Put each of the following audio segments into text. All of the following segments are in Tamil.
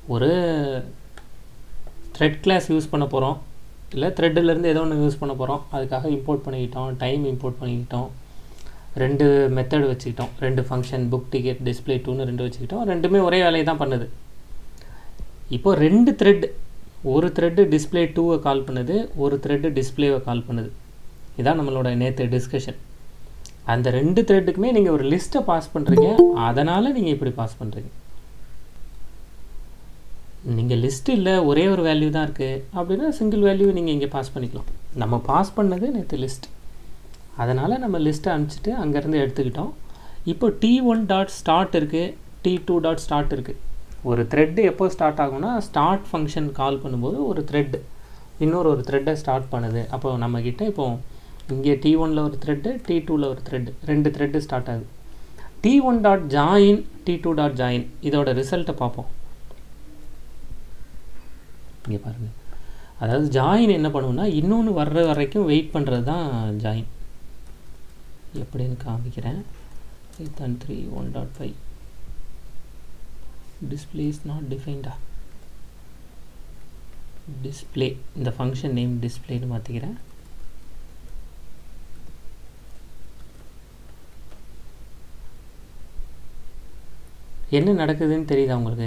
ஒரு த்ரெட் கிளாஸ் யூஸ் பண்ண போகிறோம் இல்லை த்ரெட்டிலேருந்து ஏதோ ஒன்று யூஸ் பண்ண போகிறோம் அதுக்காக இம்போர்ட் பண்ணிக்கிட்டோம் டைம் இம்போர்ட் பண்ணிக்கிட்டோம் ரெண்டு மெத்தட் வச்சுக்கிட்டோம் ரெண்டு ஃபங்க்ஷன் புக் டிக்கெட் டிஸ்பிளே டூன்னு ரெண்டு வச்சுக்கிட்டோம் ரெண்டுமே ஒரே வேலையை தான் பண்ணுது இப்போ ரெண்டு த்ரெட் ஒரு த்ரெட்டு டிஸ்பிளே டூவை கால் பண்ணுது ஒரு த்ரெட்டு டிஸ்பிளேவை கால் பண்ணுது இதான் நம்மளோட நேற்று டிஸ்கஷன் அந்த ரெண்டு த்ரெட்டுக்குமே நீங்கள் ஒரு லிஸ்ட்டை பாஸ் பண்ணுறீங்க அதனால் நீங்கள் இப்படி பாஸ் பண்ணுறீங்க நீங்கள் லிஸ்ட் இல்லை ஒரே ஒரு வேல்யூ தான் இருக்குது அப்படின்னா சிங்கிள் வேல்யூ நீங்கள் இங்கே பாஸ் பண்ணிக்கலாம் நம்ம பாஸ் பண்ணது நேற்று லிஸ்ட் அதனால் நம்ம லிஸ்ட்டை அனுப்பிச்சிட்டு அங்கேருந்து எடுத்துக்கிட்டோம் இப்போ டி ஒன் டாட் ஸ்டார்ட் இருக்குது டி டூ டாட் ஸ்டார்ட் இருக்குது ஒரு த்ரெட்டு எப்போ ஸ்டார்ட் ஆகும்னா ஸ்டார்ட் ஃபங்க்ஷன் கால் பண்ணும்போது ஒரு த்ரெட் இன்னொரு ஒரு த்ரெட்டை ஸ்டார்ட் பண்ணுது அப்போ நம்மக்கிட்ட இப்போ இங்கே டி ஒனில் ஒரு த்ரெட்டு டி டூவில் ஒரு த்ரெட்டு ரெண்டு த்ரெட்டு ஸ்டார்ட் ஆகுது T one dot join T two dot join இதோட ரிசல்ட்டை பார்ப்போம் இங்கே பாருங்கள் அதாவது ஜாயின் என்ன பண்ணுவோம்னா இன்னொன்று வர்ற வரைக்கும் வெயிட் பண்ணுறது தான் ஜாயின் எப்படின்னு காமிக்கிறேன் eight and three one dot five display is not டிஃபைன்டா டிஸ்பிளே இந்த ஃபங்க்ஷன் நேம் டிஸ்பிளேன்னு மாற்றிக்கிறேன் என்ன நடக்குதுன்னு தெரியுதா உங்களுக்கு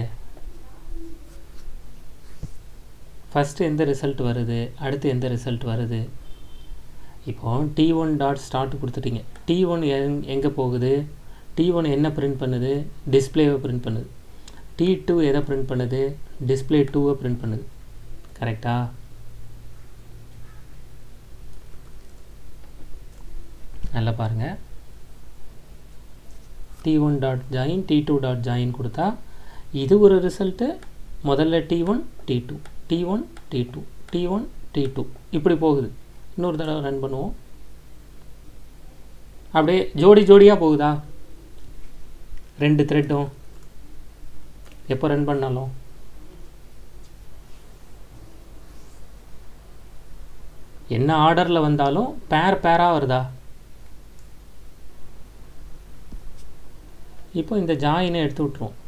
ஃபஸ்ட்டு எந்த ரிசல்ட் வருது அடுத்து எந்த ரிசல்ட் வருது இப்போ டி ஒன் டாட் ஸ்டார்ட் கொடுத்துட்டீங்க டி ஒன் எங் எங்கே போகுது டி ஒன் என்ன பிரிண்ட் பண்ணுது டிஸ்பிளேவை பிரிண்ட் பண்ணுது டி டூ எதை பிரிண்ட் பண்ணுது டிஸ்பிளே டூவை பிரிண்ட் பண்ணுது கரெக்டா நல்லா பாருங்கள் T one dot join T two dot join கொடுத்தா இது ஒரு ரிசல்ட்டு முதல்ல T one T two T one T two T one T two இப்படி போகுது இன்னொரு தடவை ரன் பண்ணுவோம் அப்படியே ஜோடி ஜோடியாக போகுதா ரெண்டு த்ரெட்டும் எப்போ ரன் பண்ணாலும் என்ன ஆர்டரில் வந்தாலும் பேர் பேராக வருதா இப்போ இந்த ஜாயினை எடுத்து விட்ருவோம்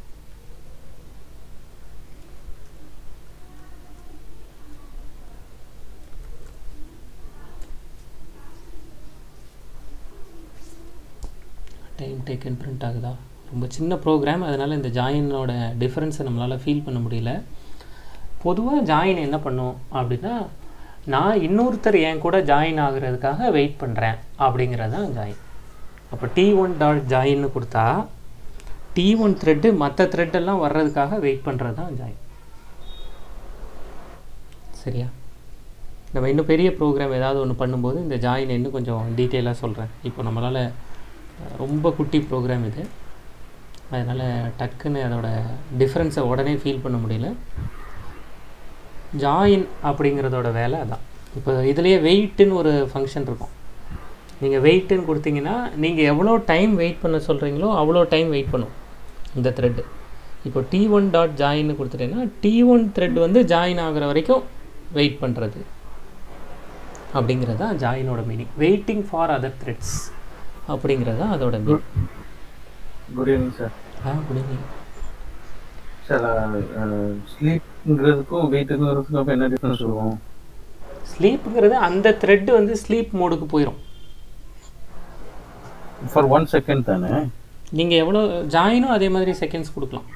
டைம் டேக்கன் பிரிண்ட் ஆகுதா ரொம்ப சின்ன ப்ரோக்ராம் அதனால் இந்த ஜாயினோட டிஃப்ரென்ஸை நம்மளால் ஃபீல் பண்ண முடியல பொதுவாக ஜாயின் என்ன பண்ணும் அப்படின்னா நான் இன்னொருத்தர் என் கூட ஜாயின் ஆகுறதுக்காக வெயிட் பண்ணுறேன் அப்படிங்கிறது தான் ஜாயின் அப்போ டி ஒன் டாட் ஜாயின்னு கொடுத்தா டி ஒன் த்ரெட்டு மற்ற த்ரெட்டெல்லாம் வர்றதுக்காக வெயிட் பண்ணுறது தான் ஜாயின் சரியா நம்ம இன்னும் பெரிய ப்ரோக்ராம் ஏதாவது ஒன்று பண்ணும்போது இந்த ஜாயின் இன்னும் கொஞ்சம் டீட்டெயிலாக சொல்கிறேன் இப்போ நம்மளால் ரொம்ப குட்டி ப்ரோக்ராம் இது அதனால் டக்குன்னு அதோட டிஃப்ரென்ஸை உடனே ஃபீல் பண்ண முடியல ஜாயின் அப்படிங்கிறதோட வேலை அதான் இப்போ இதுலேயே வெயிட்டுன்னு ஒரு ஃபங்க்ஷன் இருக்கும் நீங்கள் வெயிட்டுன்னு கொடுத்தீங்கன்னா நீங்கள் எவ்வளோ டைம் வெயிட் பண்ண சொல்கிறீங்களோ அவ்வளோ டைம் வெயிட் பண்ணும் இந்த த்ரெட்டு இப்போ டி ஒன் டாட் ஜாயின்னு கொடுத்துட்டீங்கன்னா டி ஒன் த்ரெட் வந்து ஜாயின் ஆகிற வரைக்கும் வெயிட் பண்ணுறது அப்படிங்கிறது தான் ஜாயினோட meaning waiting for other threads அப்படிங்கிறது தான் அதோட மீனிங் குட் ஈவினிங் சார் ஆ குட் ஈவினிங் சார் ஸ்லீப்ங்கிறதுக்கும் வெயிட்டுங்கிறதுக்கும் அப்போ என்ன டிஃப்ரென்ஸ் இருக்கும் ஸ்லீப்புங்கிறது அந்த த்ரெட்டு வந்து ஸ்லீப் மோடுக்கு போயிடும் ஃபார் ஒன் செகண்ட் தானே நீங்கள் எவ்வளோ ஜாயினும் அதே மாதிரி செகண்ட்ஸ் கொடுக்கலாம்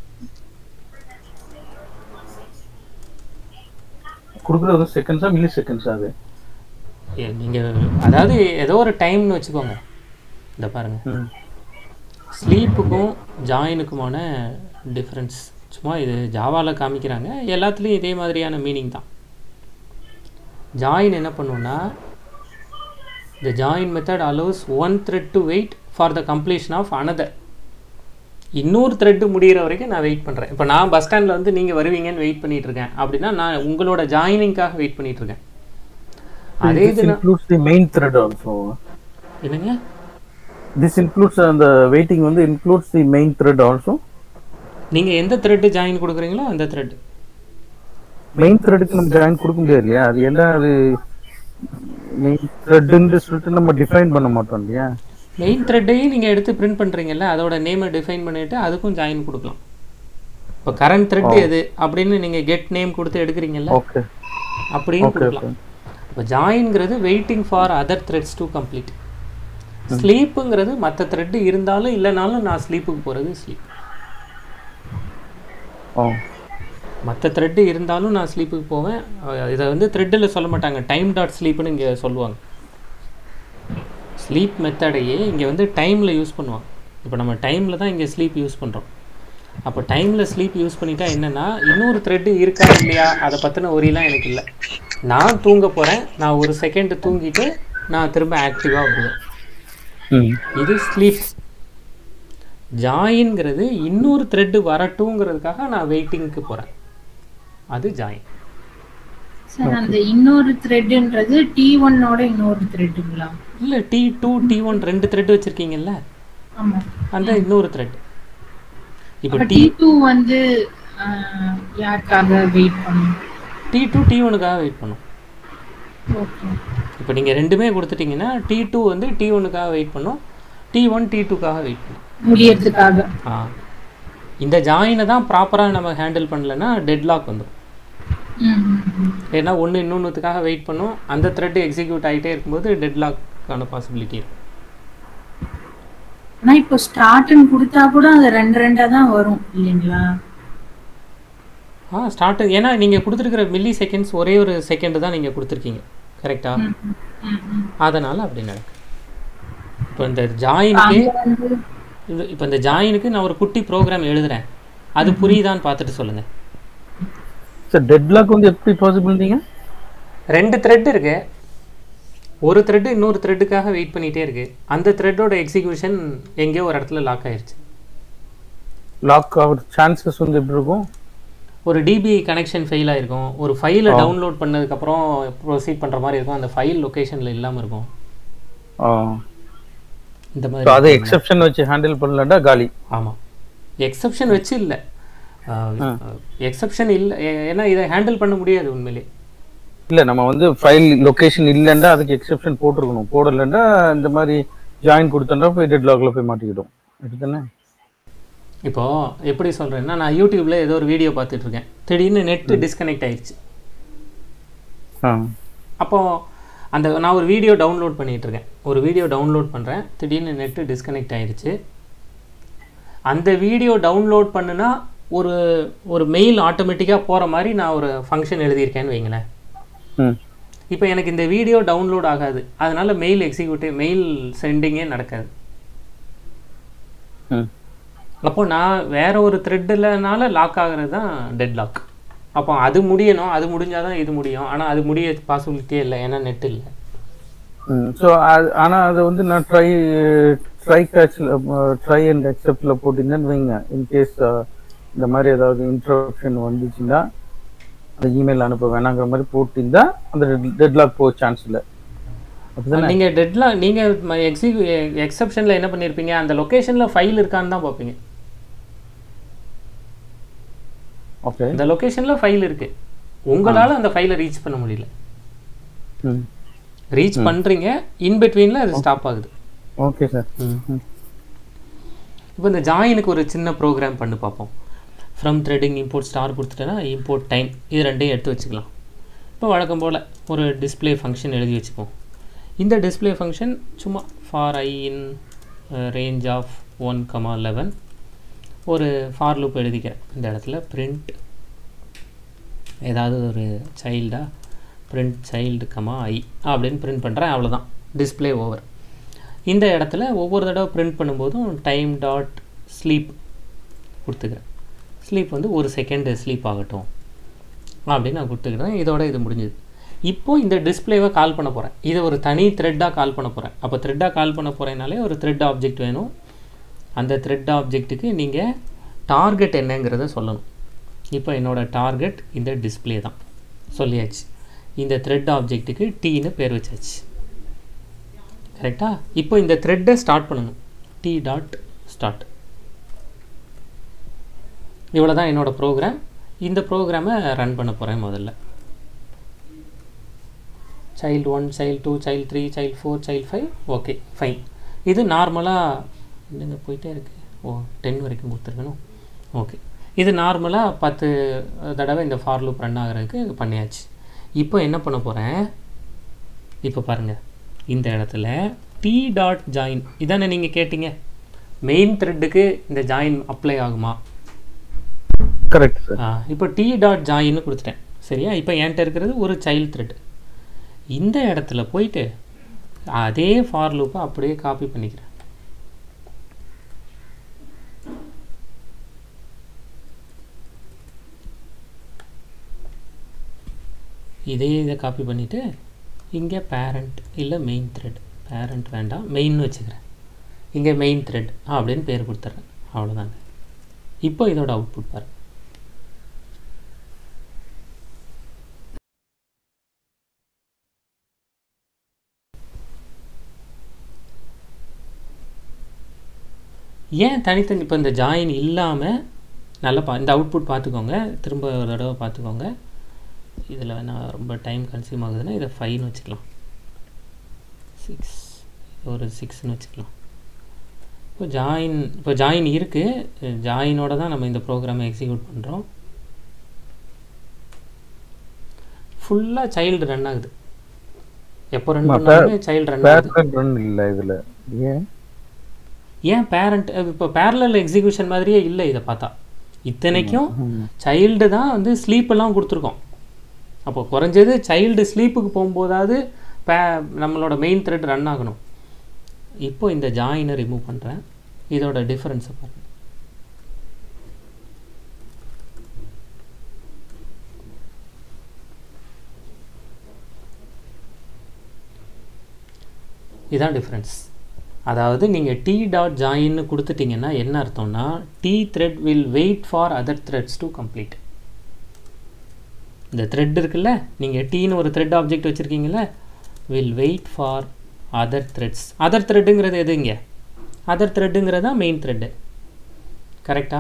கொடுக்குறது வந்து செகண்ட்ஸா மில்லி செகண்ட்ஸா அது நீங்கள் அதாவது ஏதோ ஒரு டைம்னு வச்சுக்கோங்க இந்த பாருங்கள் ம் ஸ்லீப்புக்கும் ஜாயினுக்குமான டிஃப்ரென்ஸ் சும்மா இது ஜாவாவில் காமிக்கிறாங்க எல்லாத்துலேயும் இதே மாதிரியான மீனிங் தான் ஜாயின் என்ன பண்ணுன்னா the join method allows one thread to wait for the completion of another இன்னொரு த்ரெட்டு முடிகிற வரைக்கும் நான் வெயிட் பண்ணுறேன் இப்போ நான் பஸ் ஸ்டாண்டில் வந்து நீங்கள் வருவீங்கன்னு வெயிட் பண்ணிட்டு இருக்கேன் அப்படின்னா நான் உங்களோட ஜாயினிங்காக வெயிட் பண்ணிட்டு இருக்கேன் அதே this இது நான்- includes the main thread also என்னங்க this includes அந்த waiting வந்து includes the main thread also நீங்கள் எந்த த்ரெட்டு ஜாயின் கொடுக்குறீங்களோ அந்த த்ரெட் மெயின் த்ரெட்டுக்கு நம்ம ஜாயின் கொடுக்க முடியாது இல்லையா அது என்ன அது மெயின் த்ரெட்னு சொல்லிட்டு நம்ம டிஃபைன் பண்ண மாட்டோம் இல்லையா மெயின் த்ரெட்டையும் நீங்கள் எடுத்து பிரிண்ட் பண்ணுறீங்கல்ல அதோட நேமை டிஃபைன் பண்ணிவிட்டு அதுக்கும் ஜாயின் கொடுக்கலாம் இப்போ கரண்ட் த்ரெட் எது அப்படின்னு நீங்கள் கெட் நேம் கொடுத்து எடுக்கிறீங்கல்ல ஓகே அப்படியும் ஓகே கொடுக்கலாம் ஓகே இப்போ ஜாயின்ங்கிறது waiting for other threads to complete ஸ்லீப்புங்கிறது மற்ற த்ரெட்டு இருந்தாலும் இல்லைனாலும் நான் ஸ்லீப்புக்கு போகிறது ஸ்லீப் ஓ மற்ற த்ரெட்டு இருந்தாலும் நான் ஸ்லீப்புக்கு போவேன் அஹ் இதை வந்து த்ரெட்டில் சொல்ல மாட்டாங்க டைம் டாட் ஸ்லீப்னு இங்கே சொல்லுவாங்க ஸ்லீப் மெத்தடையே இங்கே வந்து டைமில் யூஸ் பண்ணுவாங்க இப்போ நம்ம டைமில் தான் இங்கே ஸ்லீப் யூஸ் பண்ணுறோம் அப்போ டைமில் ஸ்லீப் யூஸ் பண்ணிட்டா என்னென்னா இன்னொரு த்ரெட்டு இருக்கா இல்லையா அதை பற்றின ஒரியெலாம் எனக்கு இல்லை நான் தூங்க போகிறேன் நான் ஒரு செகண்ட் தூங்கிட்டு நான் திரும்ப ஆக்டிவாக வருவேன் ம் இது ஸ்லீப் ஜாயின்ங்கிறது இன்னொரு த்ரெட்டு வரட்டுங்கிறதுக்காக நான் வெயிட்டிங்க்கு போகிறேன் அது ஜாயின் சார் அந்த இன்னொரு த்ரெட்ன்றது டி ஒன்னோட இன்னொரு த்ரெட்டுங்களா இல்லை டி டூ டி ஒன் ரெண்டு த்ரெட் வச்சுருக்கீங்கல்ல ஆமா அந்த இன்னொரு த்ரெட் இப்போ அப்ப டி டி டூ வந்து ஆஹ், யாருக்காக வெயிட் பண்ணும் டி டூ டி ஒனுக்காக வெயிட் பண்ணும் ஓகே இப்போ நீங்கள் ரெண்டுமே கொடுத்துட்டீங்கன்னா டி டூ வந்து டி ஒனுக்காக வெயிட் பண்ணும் டி ஒன் டி டூக்காக வெயிட் பண்ணும் முடியறதுக்காக ஆ இந்த ஜாயினை தான் ப்ராப்பராக நம்ம ஹேண்டில் பண்ணலைன்னா டெட்லாக் வந்துடும் ம், ம், ம். ஏன்னா ஒன்று இன்னொன்றுத்துக்காக வெயிட் பண்ணும் அந்த த்ரெட் எக்ஸிக்யூட் ஆகிட்டே இருக்கும்போது டெட்லாக்கான பாசிபிலிட்டி இருக்கும் ஆனா இப்போ ஸ்டார்ட்னு கொடுத்தா கூட அது ரெண்டு ரெண்டா தான் வரும் இல்லைங்களா ஆ ஸ்டார்ட் ஏன்னா நீங்கள் கொடுத்துருக்கிற மில்லி செகண்ட்ஸ் ஒரே ஒரு செகண்ட் தான் நீங்கள் கொடுத்துருக்கீங்க கரெக்டா ம், ம், ம், ம். அதனால் அப்படி நடக்கு இப்போ இந்த ஜாயினுக்கு அங்க வந்து இது இப்போ இந்த ஜாயினுக்கு நான் ஒரு குட்டி ப்ரோக்ராம் எழுதுறேன் அது புரியுதான்னு பார்த்துட்டு சொல்லுங்கள் சார் டெட்லாக் வந்து எப்படி பாசிபிள் நீங்க ரெண்டு த்ரெட் இருக்கு ஒரு த்ரெட்டு இன்னொரு த்ரெட்டுக்காக வெயிட் பண்ணிகிட்டே இருக்கு அந்த த்ரெட்டோட எக்ஸிக்யூஷன் எங்கேயோ ஒரு இடத்துல லாக் ஆயிருச்சு லாக் ஆகிற சான்சஸ் வந்து எப்படி இருக்கும் ஒரு டிபி கனெக்ஷன் ஃபெயில் ஆயிருக்கும் ஒரு ஃபைலை டவுன்லோட் பண்ணதுக்கப்புறம் ப்ரொசீட் பண்ணுற மாதிரி இருக்கும் அந்த ஃபைல் லொக்கேஷனில் இல்லாமல் இருக்கும் இந்த ஸோ மாதிரி அதை எக்ஸெப்ஷன் வச்சு ஹேண்டில் பண்ணலன்னா காலி ஆமாம் எக்ஸப்ஷன் வச்சு இல்லை எக்ஸப்ஷன் இல்லை ஏன்னா இதை ஹேண்டில் பண்ண முடியாது உண்மையிலே இல்ல நம்ம வந்து ஃபைல் லொகேஷன் இல்லைன்னா அதுக்கு எக்ஸெப்ஷன் போட்டிருக்கணும் போடலைன்னா இந்த மாதிரி ஜாயின் கொடுத்தோம்னா போய் டெட்லாக்ல போய் மாட்டிக்கிடும் அப்படிதானே இப்போ எப்படி சொல்கிறேன்னா நான் யூடியூப்ல ஏதோ ஒரு வீடியோ பார்த்துட்டு இருக்கேன் திடீர்னு நெட்டு டிஸ்கனெக்ட் ஆயிடுச்சு ஆ அப்போ அந்த நான் ஒரு வீடியோ டவுன்லோட் பண்ணிட்டு இருக்கேன் ஒரு வீடியோ டவுன்லோட் பண்ணுறேன் திடீர்னு நெட்டு டிஸ்கனெக்ட் ஆயிடுச்சு அந்த வீடியோ டவுன்லோட் பண்ணுனா ஒரு ஒரு மெயில் ஆட்டோமேட்டிக்காக போகிற மாதிரி நான் ஒரு ஃபங்க்ஷன் எழுதியிருக்கேன்னு வைங்களேன் ம் இப்போ எனக்கு இந்த வீடியோ டவுன்லோட் ஆகாது அதனால மெயில் எக்ஸிக்யூட்டிவ் மெயில் சென்டிங்கே நடக்காது ம் அப்போ நான் வேற ஒரு த்ரெட்டில்னால லாக் ஆகுறது தான் டெட் லாக் அப்போ அது முடியணும் அது முடிஞ்சாதான் இது முடியும் ஆனால் அது முடிய பாசிபிலிட்டியே இல்லை ஏன்னா நெட் இல்லை ஸோ ஆனா அதை வந்து நான் ட்ரை ட்ரை கேட்ச்ல ட்ரை அண்ட் அக்செப்ட்ல போட்டிருந்தேன்னு வைங்க இன்கேஸ் இந்த மாதிரி ஏதாவது இன்ட்ரப்ஷன் வந்துச்சுன்னா அந்த இமெயில் அனுப்ப வேணாங்கிற மாதிரி போட்டிருந்தா அந்த டெட்லாக் போக சான்ஸ் இல்லை அப்படிதானே நீங்கள் டெட்லாக் நீங்கள் எக்ஸிக்யூ எக்ஸப்ஷனில் என்ன பண்ணியிருப்பீங்க அந்த லொக்கேஷனில் ஃபைல் இருக்கான்னு தான் பார்ப்பீங்க ஓகே அந்த லொக்கேஷனில் ஃபைல் இருக்கு உங்களால் அந்த ஃபைலை ரீச் பண்ண முடியல ம் ரீச் பண்ணுறீங்க இன் பிட்வீனில் அது ஸ்டாப் ஆகுது ஓகே சார் ம் இப்போ இந்த ஜாயினுக்கு ஒரு சின்ன ப்ரோக்ராம் பண்ணி பார்ப்போம் ஃப்ரம் த்ரெட்டிங் இம்போர்ட் ஸ்டார் கொடுத்துட்டேன்னா இம்போர்ட் டைம் இது ரெண்டையும் எடுத்து வச்சுக்கலாம் இப்போ வழக்கம் போல் ஒரு டிஸ்ப்ளே ஃபங்க்ஷன் எழுதி வச்சுப்போம் இந்த டிஸ்ப்ளே ஃபங்க்ஷன் சும்மா for I in range of one comma eleven ஒரு ஃபார் லூப் எழுதிக்கிறேன் இந்த இடத்துல பிரிண்ட் ஏதாவது ஒரு சைல்டா பிரிண்ட் சைல்டு கமா ஐ அப்படின்னு பிரிண்ட் பண்ணுறேன் அவ்வளோதான் டிஸ்ப்ளே ஓவர் இந்த இடத்துல ஒவ்வொரு தடவை பிரிண்ட் பண்ணும்போதும் டைம் டாட் ஸ்லீப் கொடுத்துக்கிறேன் ஸ்லீப் வந்து ஒரு செகண்ட் ஸ்லீப் ஆகட்டும் அப்படின்னு நான் கொடுத்துக்கிறேன் இதோட இது முடிஞ்சுது இப்போ இந்த டிஸ்ப்ளேவை கால் பண்ண போகிறேன் இதை ஒரு தனி த்ரெட்டாக கால் பண்ண போகிறேன் அப்போ த்ரெட்டாக கால் பண்ண போகிறேனாலே ஒரு த்ரெட் ஆப்ஜெக்ட் வேணும் அந்த த்ரெட் ஆப்ஜெக்ட்டுக்கு நீங்கள் டார்கெட் என்னங்கிறத சொல்லணும் இப்போ என்னோட டார்கெட் இந்த டிஸ்ப்ளே தான் சொல்லியாச்சு இந்த த்ரெட் ஆப்ஜெக்ட்டுக்கு டீன்னு பேர் வச்சாச்சு கரெக்டா இப்போ இந்த த்ரெட்டை ஸ்டார்ட் பண்ணணும் டி டாட் ஸ்டார்ட் இவ்வளோ தான் என்னோட ப்ரோக்ராம் இந்த ப்ரோக்ராமை ரன் பண்ண போகிறேன் முதல்ல child one child two child three child four child five okay fine இது நார்மலாக என்னங்க போயிட்டே இருக்கு ஓ டென் வரைக்கும் கொடுத்துருக்கணும் ஓகே இது நார்மலாக பத்து தடவை இந்த ஃபார் லூப் ரன் ஆகிறதுக்கு பண்ணியாச்சு இப்போ என்ன பண்ண போகிறேன் இப்போ பாருங்கள் இந்த இடத்துல டி டாட் ஜாயின் இதானே நீங்கள் கேட்டீங்க மெயின் த்ரெட்டுக்கு இந்த ஜாயின் அப்ளை ஆகுமா கரெக்ட் சார் ஆ இப்போ டி டாட் ஜாயின்னு கொடுத்துட்டேன் சரியா இப்போ என்கிட்ட இருக்கிறது ஒரு சைல்ட் த்ரெட் இந்த இடத்துல போயிட்டு அதே ஃபார் லூப்பை அப்படியே காப்பி பண்ணிக்கிறேன் இதே இதை காப்பி பண்ணிவிட்டு இங்கே பேரண்ட் இல்லை மெயின் த்ரெட் பேரண்ட் வேண்டாம் மெயின் வச்சுக்கிறேன் இங்கே மெயின் த்ரெட் அப்படின்னு பேர் கொடுத்துட்றேன் அவ்வளோதாங்க இப்போ இதோட அவுட்புட் பாருங்க ஏன் தனித்தனி இப்போ இந்த ஜாயின் இல்லாமல் நல்லா பா இந்த அவுட்புட் பார்த்துக்கோங்க திரும்ப ஒரு தடவை பார்த்துக்கோங்க இதில் வேணால் ரொம்ப டைம் கன்சியூம் ஆகுதுன்னா இதை ஃபைவ்னு வச்சுக்கலாம் சிக்ஸ் ஒரு சிக்ஸ்னு வச்சுக்கலாம் இப்போ ஜாயின் இப்போ ஜாயின் இருக்குது ஜாயினோட தான் நம்ம இந்த ப்ரோக்ராமை எக்ஸிக்யூட் பண்ணுறோம் ஃபுல்லாக சைல்டு ரன் ஆகுது எப்போ ரன் ஆமா, பண்ணாலுமே சைல்டு ரன் ஆகுது பேரண்ட் ரன் இல்லை இதுல ஏன் ஏன் பேரண்ட் இப்போ பேரலல் எக்ஸிக்யூஷன் மாதிரியே இல்லை இதை பார்த்தா இத்தனைக்கும் சைல்டு தான் வந்து ஸ்லீப் எல்லாம் கொடுத்துருக்கோம் அப்போ குறைஞ்சது சைல்டு ஸ்லீப்புக்கு போகும்போதாவது பே நம்மளோட மெயின் த்ரெட் ரன் ஆகணும் இப்போ இந்த ஜாயினை ரிமூவ் பண்ணுறேன் இதோட டிஃப்ரென்ஸை பாருங்க இதான் டிஃப்ரென்ஸ் அதாவது நீங்கள் டி டாட் ஜாயின்னு கொடுத்துட்டீங்கன்னா என்ன அர்த்தம்னா T thread will wait for other threads to complete இந்த த்ரெட் இருக்குல்ல நீங்கள் டீன்னு ஒரு த்ரெட் ஆப்ஜெக்ட் வச்சுருக்கீங்கள will wait for other threads other த்ரெட்டுங்கிறது எது இங்கே அதர் த்ரெட்டுங்கிறது தான் மெயின் த்ரெட்டு கரெக்டா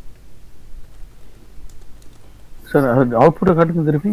சார் அவுட்புட்டை காட்டுங்க திருப்பி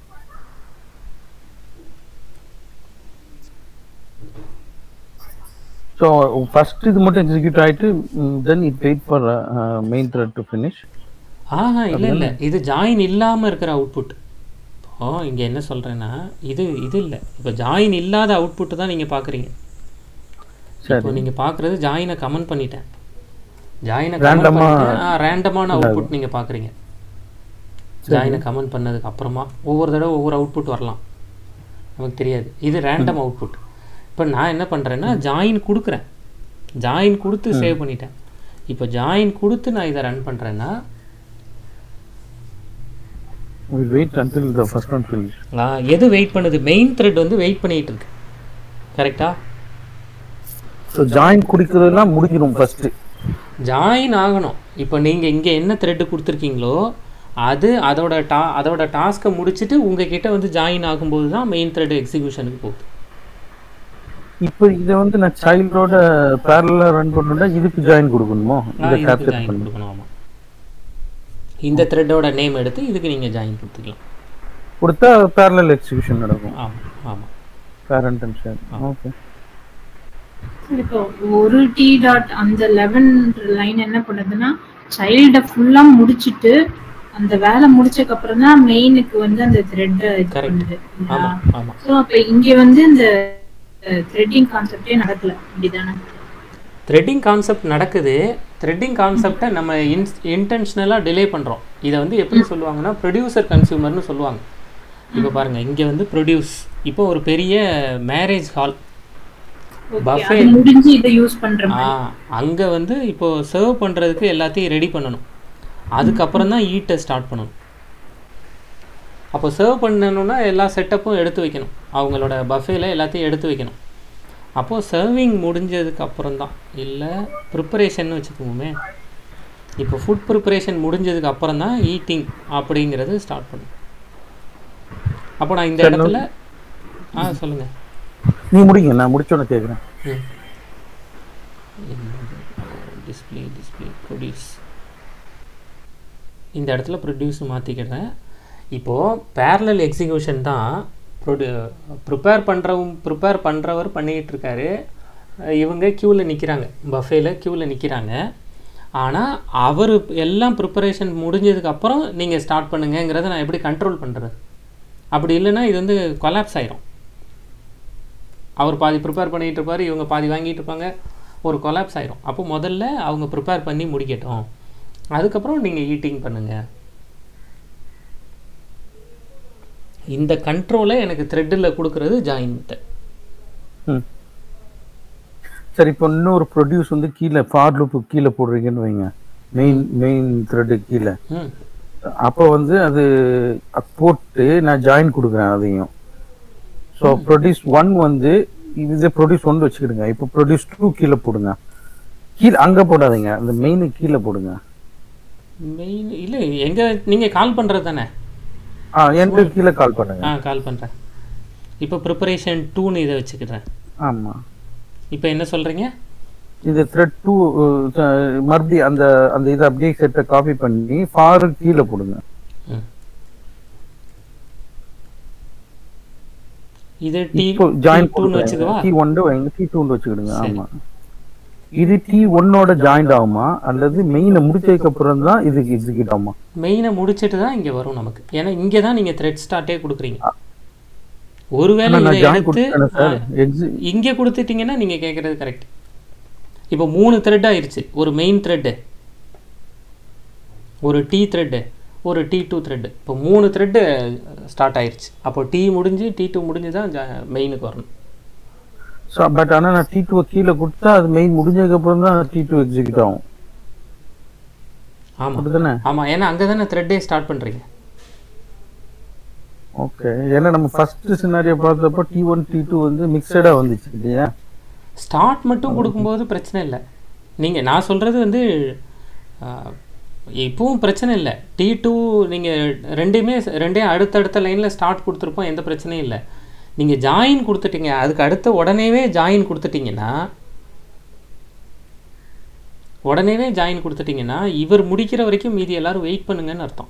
ஸோ ஃபர்ஸ்ட் இது மட்டும் எக்ஸிக்யூட் ஆயிட்டு then it wait for main thread to finish ஆஹா இல்லை இல்லை இது ஜாயின் இல்லாமல் இருக்கிற அவுட்புட் இப்போ இங்கே என்ன சொல்கிறேன்னா இது இது இல்லை இப்போ ஜாயின் இல்லாத அவுட்புட்டு தான் நீங்கள் பார்க்குறீங்க சரி இப்போ நீங்கள் பார்க்குறது ஜாயினை கமெண்ட் பண்ணிட்டேன் ஜாயினை Random ஆ- ரேண்டமான அவுட்புட் நீங்கள் பார்க்குறீங்க ஜாயினை கமெண்ட் பண்ணதுக்கு அப்புறமா ஒவ்வொரு தடவை ஒவ்வொரு அவுட்புட் வரலாம் நமக்கு தெரியாது இது ரேண்டம் அவுட்புட் இப்போ நான் என்ன பண்ணுறேன்னா ஜாயின் கொடுக்குறேன் ஜாயின் கொடுத்து சேவ் பண்ணிட்டேன் இப்போ ஜாயின் கொடுத்து நான் இதை ரன் பண்ணுறேன்னா will wait until the first one finish எது வெயிட் பண்ணுது மெயின் த்ரெட் வந்து வெயிட் பண்ணிட்டு இருக்கு கரெக்டா ஸோ ஜாயின் குடிக்கிறதுலாம் முடிஞ்சிடும் ஃபர்ஸ்ட் ஜாயின் ஆகணும் இப்போ நீங்கள் இங்கே என்ன த்ரெட்டு கொடுத்துருக்கீங்களோ அது அதோட டா அதோட டாஸ்க்கை முடிச்சுட்டு உங்ககிட்ட வந்து ஜாயின் ஆகும்போது தான் மெயின் த்ரெட் எக்ஸிக்யூஷனுக்கு போகுது இப்போ இதை வந்து நான் சைல்டோட பேரலா ரன் பண்ணணும்னா இதுக்கு ஜாயின் கொடுக்கணுமோ இதை இதுக்கு கேப்சர் ஜாயின் பண்ணி கொடுக்கணும் ஆமாம் இந்த த்ரெட்டோட நேம் எடுத்து இதுக்கு நீங்கள் ஜாயின் கொடுத்துக்கலாம் கொடுத்தா பேரலல் எக்ஸிகியூஷன் நடக்கும் ஆமாம் ஆமாம் பேரண்ட் அண்ட் சைல்ட் ஓகே சரி, இப்போ ஒரு டி டாட் அந்த லெவன் லைன் என்ன பண்ணுதுன்னா சைல்ட ஃபுல்லா முடிச்சிட்டு அந்த வேலை முடிச்சதுக்கு அப்புறம் தான் மெயினுக்கு வந்து அந்த த்ரெட் இது Correct. பண்ணுது ஆமாம் ஆமாம் ஸோ அப்ப இங்க வந்து இந்த த்ரெட்டிங் கான்செப்டே நடக்கல அப்படிதானே த்ரெட்டிங் கான்செப்ட் நடக்குது த்ரெட்டிங் கான்செப்டை நம்ம இன்ஸ் இன்டென்ஷனலாக டிலே பண்ணுறோம் இதை வந்து எப்படி சொல்லுவாங்கன்னா ப்ரொடியூசர் கன்சியூமர்னு சொல்லுவாங்க இப்போ பாருங்கள் இங்கே வந்து ப்ரொடியூஸ் இப்போ ஒரு பெரிய மேரேஜ் ஹால் Okay, Buffet. அது முடிஞ்சு இதை யூஸ் பண்ற ஆ அங்கே வந்து இப்போ சர்வ் பண்ணுறதுக்கு எல்லாத்தையும் ரெடி பண்ணணும் அதுக்கப்புறம் தான் ஈட்டை ஸ்டார்ட் பண்ணணும் அப்போ சர்வ் பண்ணணும்னா எல்லா செட்டப்பும் எடுத்து வைக்கணும் அவங்களோட பஃபேல எல்லாத்தையும் எடுத்து வைக்கணும் அப்போது சர்விங் முடிஞ்சதுக்கு அப்புறம் தான் இல்லை ப்ரிப்பரேஷன் வச்சுக்கோமே இப்போ ஃபுட் ப்ரிப்பரேஷன் முடிஞ்சதுக்கு அப்புறம் தான் ஈட்டிங் அப்படிங்கிறது ஸ்டார்ட் பண்ணும் அப்போ நான் இந்த இடத்துல ஆ சொல்லுங்கள் நீ முடிங்க நான் முடிச்சோன்னு கேட்குறேன் டிஸ்ப்ளே டிஸ்ப்ளே ப்ரொடியூஸ் இந்த இடத்துல ப்ரொடியூஸ் மாற்றிக்கிறேன் இப்போது பேரலல் எக்ஸிக்யூஷன் தான் ப்ரொடியூ ப்ரிப்பேர் பண்ணுறவும் ப்ரிப்பேர் பண்ணுறவர் பண்ணிக்கிட்டு இருக்காரு அஹ் இவங்க க்யூவில் நிற்கிறாங்க பஃபேல க்யூவில் நிற்கிறாங்க ஆனால் அவர் எல்லாம் ப்ரிப்பரேஷன் முடிஞ்சதுக்கு அப்புறம் நீங்கள் ஸ்டார்ட் பண்ணுங்கங்கிறத நான் எப்படி கண்ட்ரோல் பண்ணுறது அப்படி இல்லைன்னா இது வந்து கொலாப்ஸ் ஆயிரும் அவர் பாதி ப்ரிப்பேர் பண்ணிகிட்டு இருப்பார் இவங்க பாதி வாங்கிட்டு இருப்பாங்க ஒரு கொலாப்ஸ் ஆயிரும் அப்போ முதல்ல அவங்க ப்ரிப்பேர் பண்ணி முடிக்கட்டும் அதுக்கப்புறம் நீங்கள் ஈட்டிங் பண்ணுங்கள் இந்த கண்ட்ரோலை எனக்கு த்ரெட்டில் கொடுக்கறது ஜாயின் மெத்தட் ம் சரி இப்போ இன்னொரு ப்ரொடியூஸ் வந்து கீழே ஃபார் லூப்பு கீழே போடுறீங்கன்னு வைங்க மெயின் மெயின் த்ரெட்டு கீழே ம் அப்போ வந்து அது போட்டு நான் ஜாயின் கொடுக்குறேன் அதையும் ஸோ ப்ரொடியூஸ் ஒன் வந்து இது ப்ரொடியூஸ் ஒன் வச்சுக்கிடுங்க இப்போ ப்ரொடியூஸ் டூ கீழே போடுங்க கீழே அங்கே போடாதீங்க அந்த மெயின் கீழே போடுங்க மெயின் இல்லை எங்கே நீங்கள் கால் பண்ணுறது தானே ஆ எனக்கு கீழே கால் பண்ணுங்க ஆ கால் பண்ணுறேன் இப்போ ப்ரிப்பரேஷன் டூன்னு இதை வச்சுக்கிறேன் ஆமாம் இப்போ என்ன சொல்கிறீங்க இது த்ரெட் டூ மறுபடியும் அந்த அந்த இதை அப்படியே செட்டை காப்பி பண்ணி ஃபாரு கீழே போடுங்க ம் இது டி இப்போ ஜாயின் டூன்னு வச்சுக்கவா டி ஒன்னு வைங்க டி டூன்னு வச்சுக்கிடுங்க சரி. ஆமா இது டி ஒன்னோட ஜாயிண்ட் ஆகுமா அல்லது மெயினை முடிச்சதுக்கு அப்புறம் தான் இதுக்கு எக்ஸிக்யூட் ஆகுமா மெயினை முடிச்சிட்டு தான் இங்கே வரும் நமக்கு ஏன்னா இங்கே தான் நீங்கள் த்ரெட் ஸ்டார்ட்டே கொடுக்குறீங்க ஒருவேளை ஆனா நான் இதை ஜாயின் எடுத்து கொடுத்தேன் சார் எக்ஸி இங்கே கொடுத்துட்டீங்கன்னா நீங்கள் கேட்குறது கரெக்ட் இப்போ மூணு த்ரெட் ஆயிருச்சு ஒரு மெயின் த்ரெட்டு ஒரு டி த்ரெட்டு ஒரு டி டூ த்ரெட்டு இப்போ மூணு த்ரெட்டு ஸ்டார்ட் ஆயிருச்சு அப்போ டி முடிஞ்சு டி டூ முடிஞ்சு தான் மெயினுக்கு வரணும் ஸோ பட் ஆனா நான் டி டூ கீழே கொடுத்தா அது மெயின் முடிஞ்சதுக்கு அப்புறம் தான் டி டூ எக்ஸிக்யூட் ஆகும் ஆமாம் அப்படிதானே ஆமாம் ஏன்னா அங்கே தானே த்ரெட்டே ஸ்டார்ட் பண்ணுறீங்க ஓகே ஏன்னா நம்ம ஃபர்ஸ்ட் சினாரியோ பார்த்தப்போ டி ஒன் டி டூ வந்து மிக்சடா வந்துச்சு இல்லையா ஸ்டார்ட் மட்டும் கொடுக்கும்போது பிரச்சனை இல்லை நீங்கள் நான் சொல்கிறது வந்து ஆஹ், இப்பவும் பிரச்சனை இல்லை டி டூ நீங்கள் ரெண்டையுமே ரெண்டே அடுத்தடுத்த லைனில் ஸ்டார்ட் கொடுத்துருப்போம் எந்த பிரச்சனையும் இல்லை நீங்கள் ஜாயின் கொடுத்துட்டீங்க அதுக்கு அடுத்த உடனேவே ஜாயின் கொடுத்துட்டீங்கன்னா உடனேவே ஜாயின் கொடுத்துட்டீங்கன்னா இவர் முடிக்கிற வரைக்கும் மீதி எல்லாரும் வெயிட் பண்ணுங்கன்னு அர்த்தம்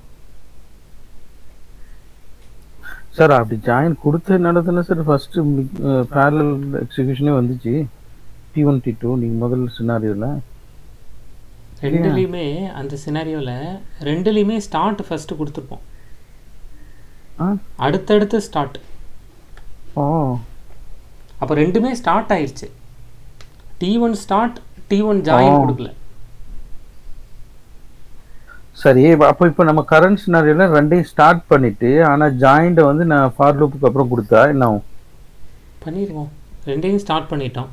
சார் அப்படி ஜாயின் கொடுத்ததுனால தானே சார் ஃபர்ஸ்ட் பேரலல் எக்ஸிகியூஷனே வந்துச்சு டி ஒன் டி டூ நீங்கள் முதல் சினாரியோவில் ரெண்டுலேயுமே அந்த சினாரியோவில் ரெண்டுலேயுமே ஸ்டார்ட் ஃபஸ்ட்டு கொடுத்துருப்போம் ஆ அடுத்தடுத்து ஸ்டார்ட் ஓ அப்போ ரெண்டுமே ஸ்டார்ட் ஆயிருச்சு T one start T one join ஆ. கொடுக்கல சரி அப்போ இப்போ நம்ம கரண்ட் சினாரியோவில் ரெண்டையும் ஸ்டார்ட் பண்ணிட்டு ஆனால் ஜாயிண்டை வந்து நான் ஃபார் லூப்புக்கு அப்புறம் கொடுத்தா என்ன ஆகும் பண்ணிடுவோம் ரெண்டையும் ஸ்டார்ட் பண்ணிட்டோம்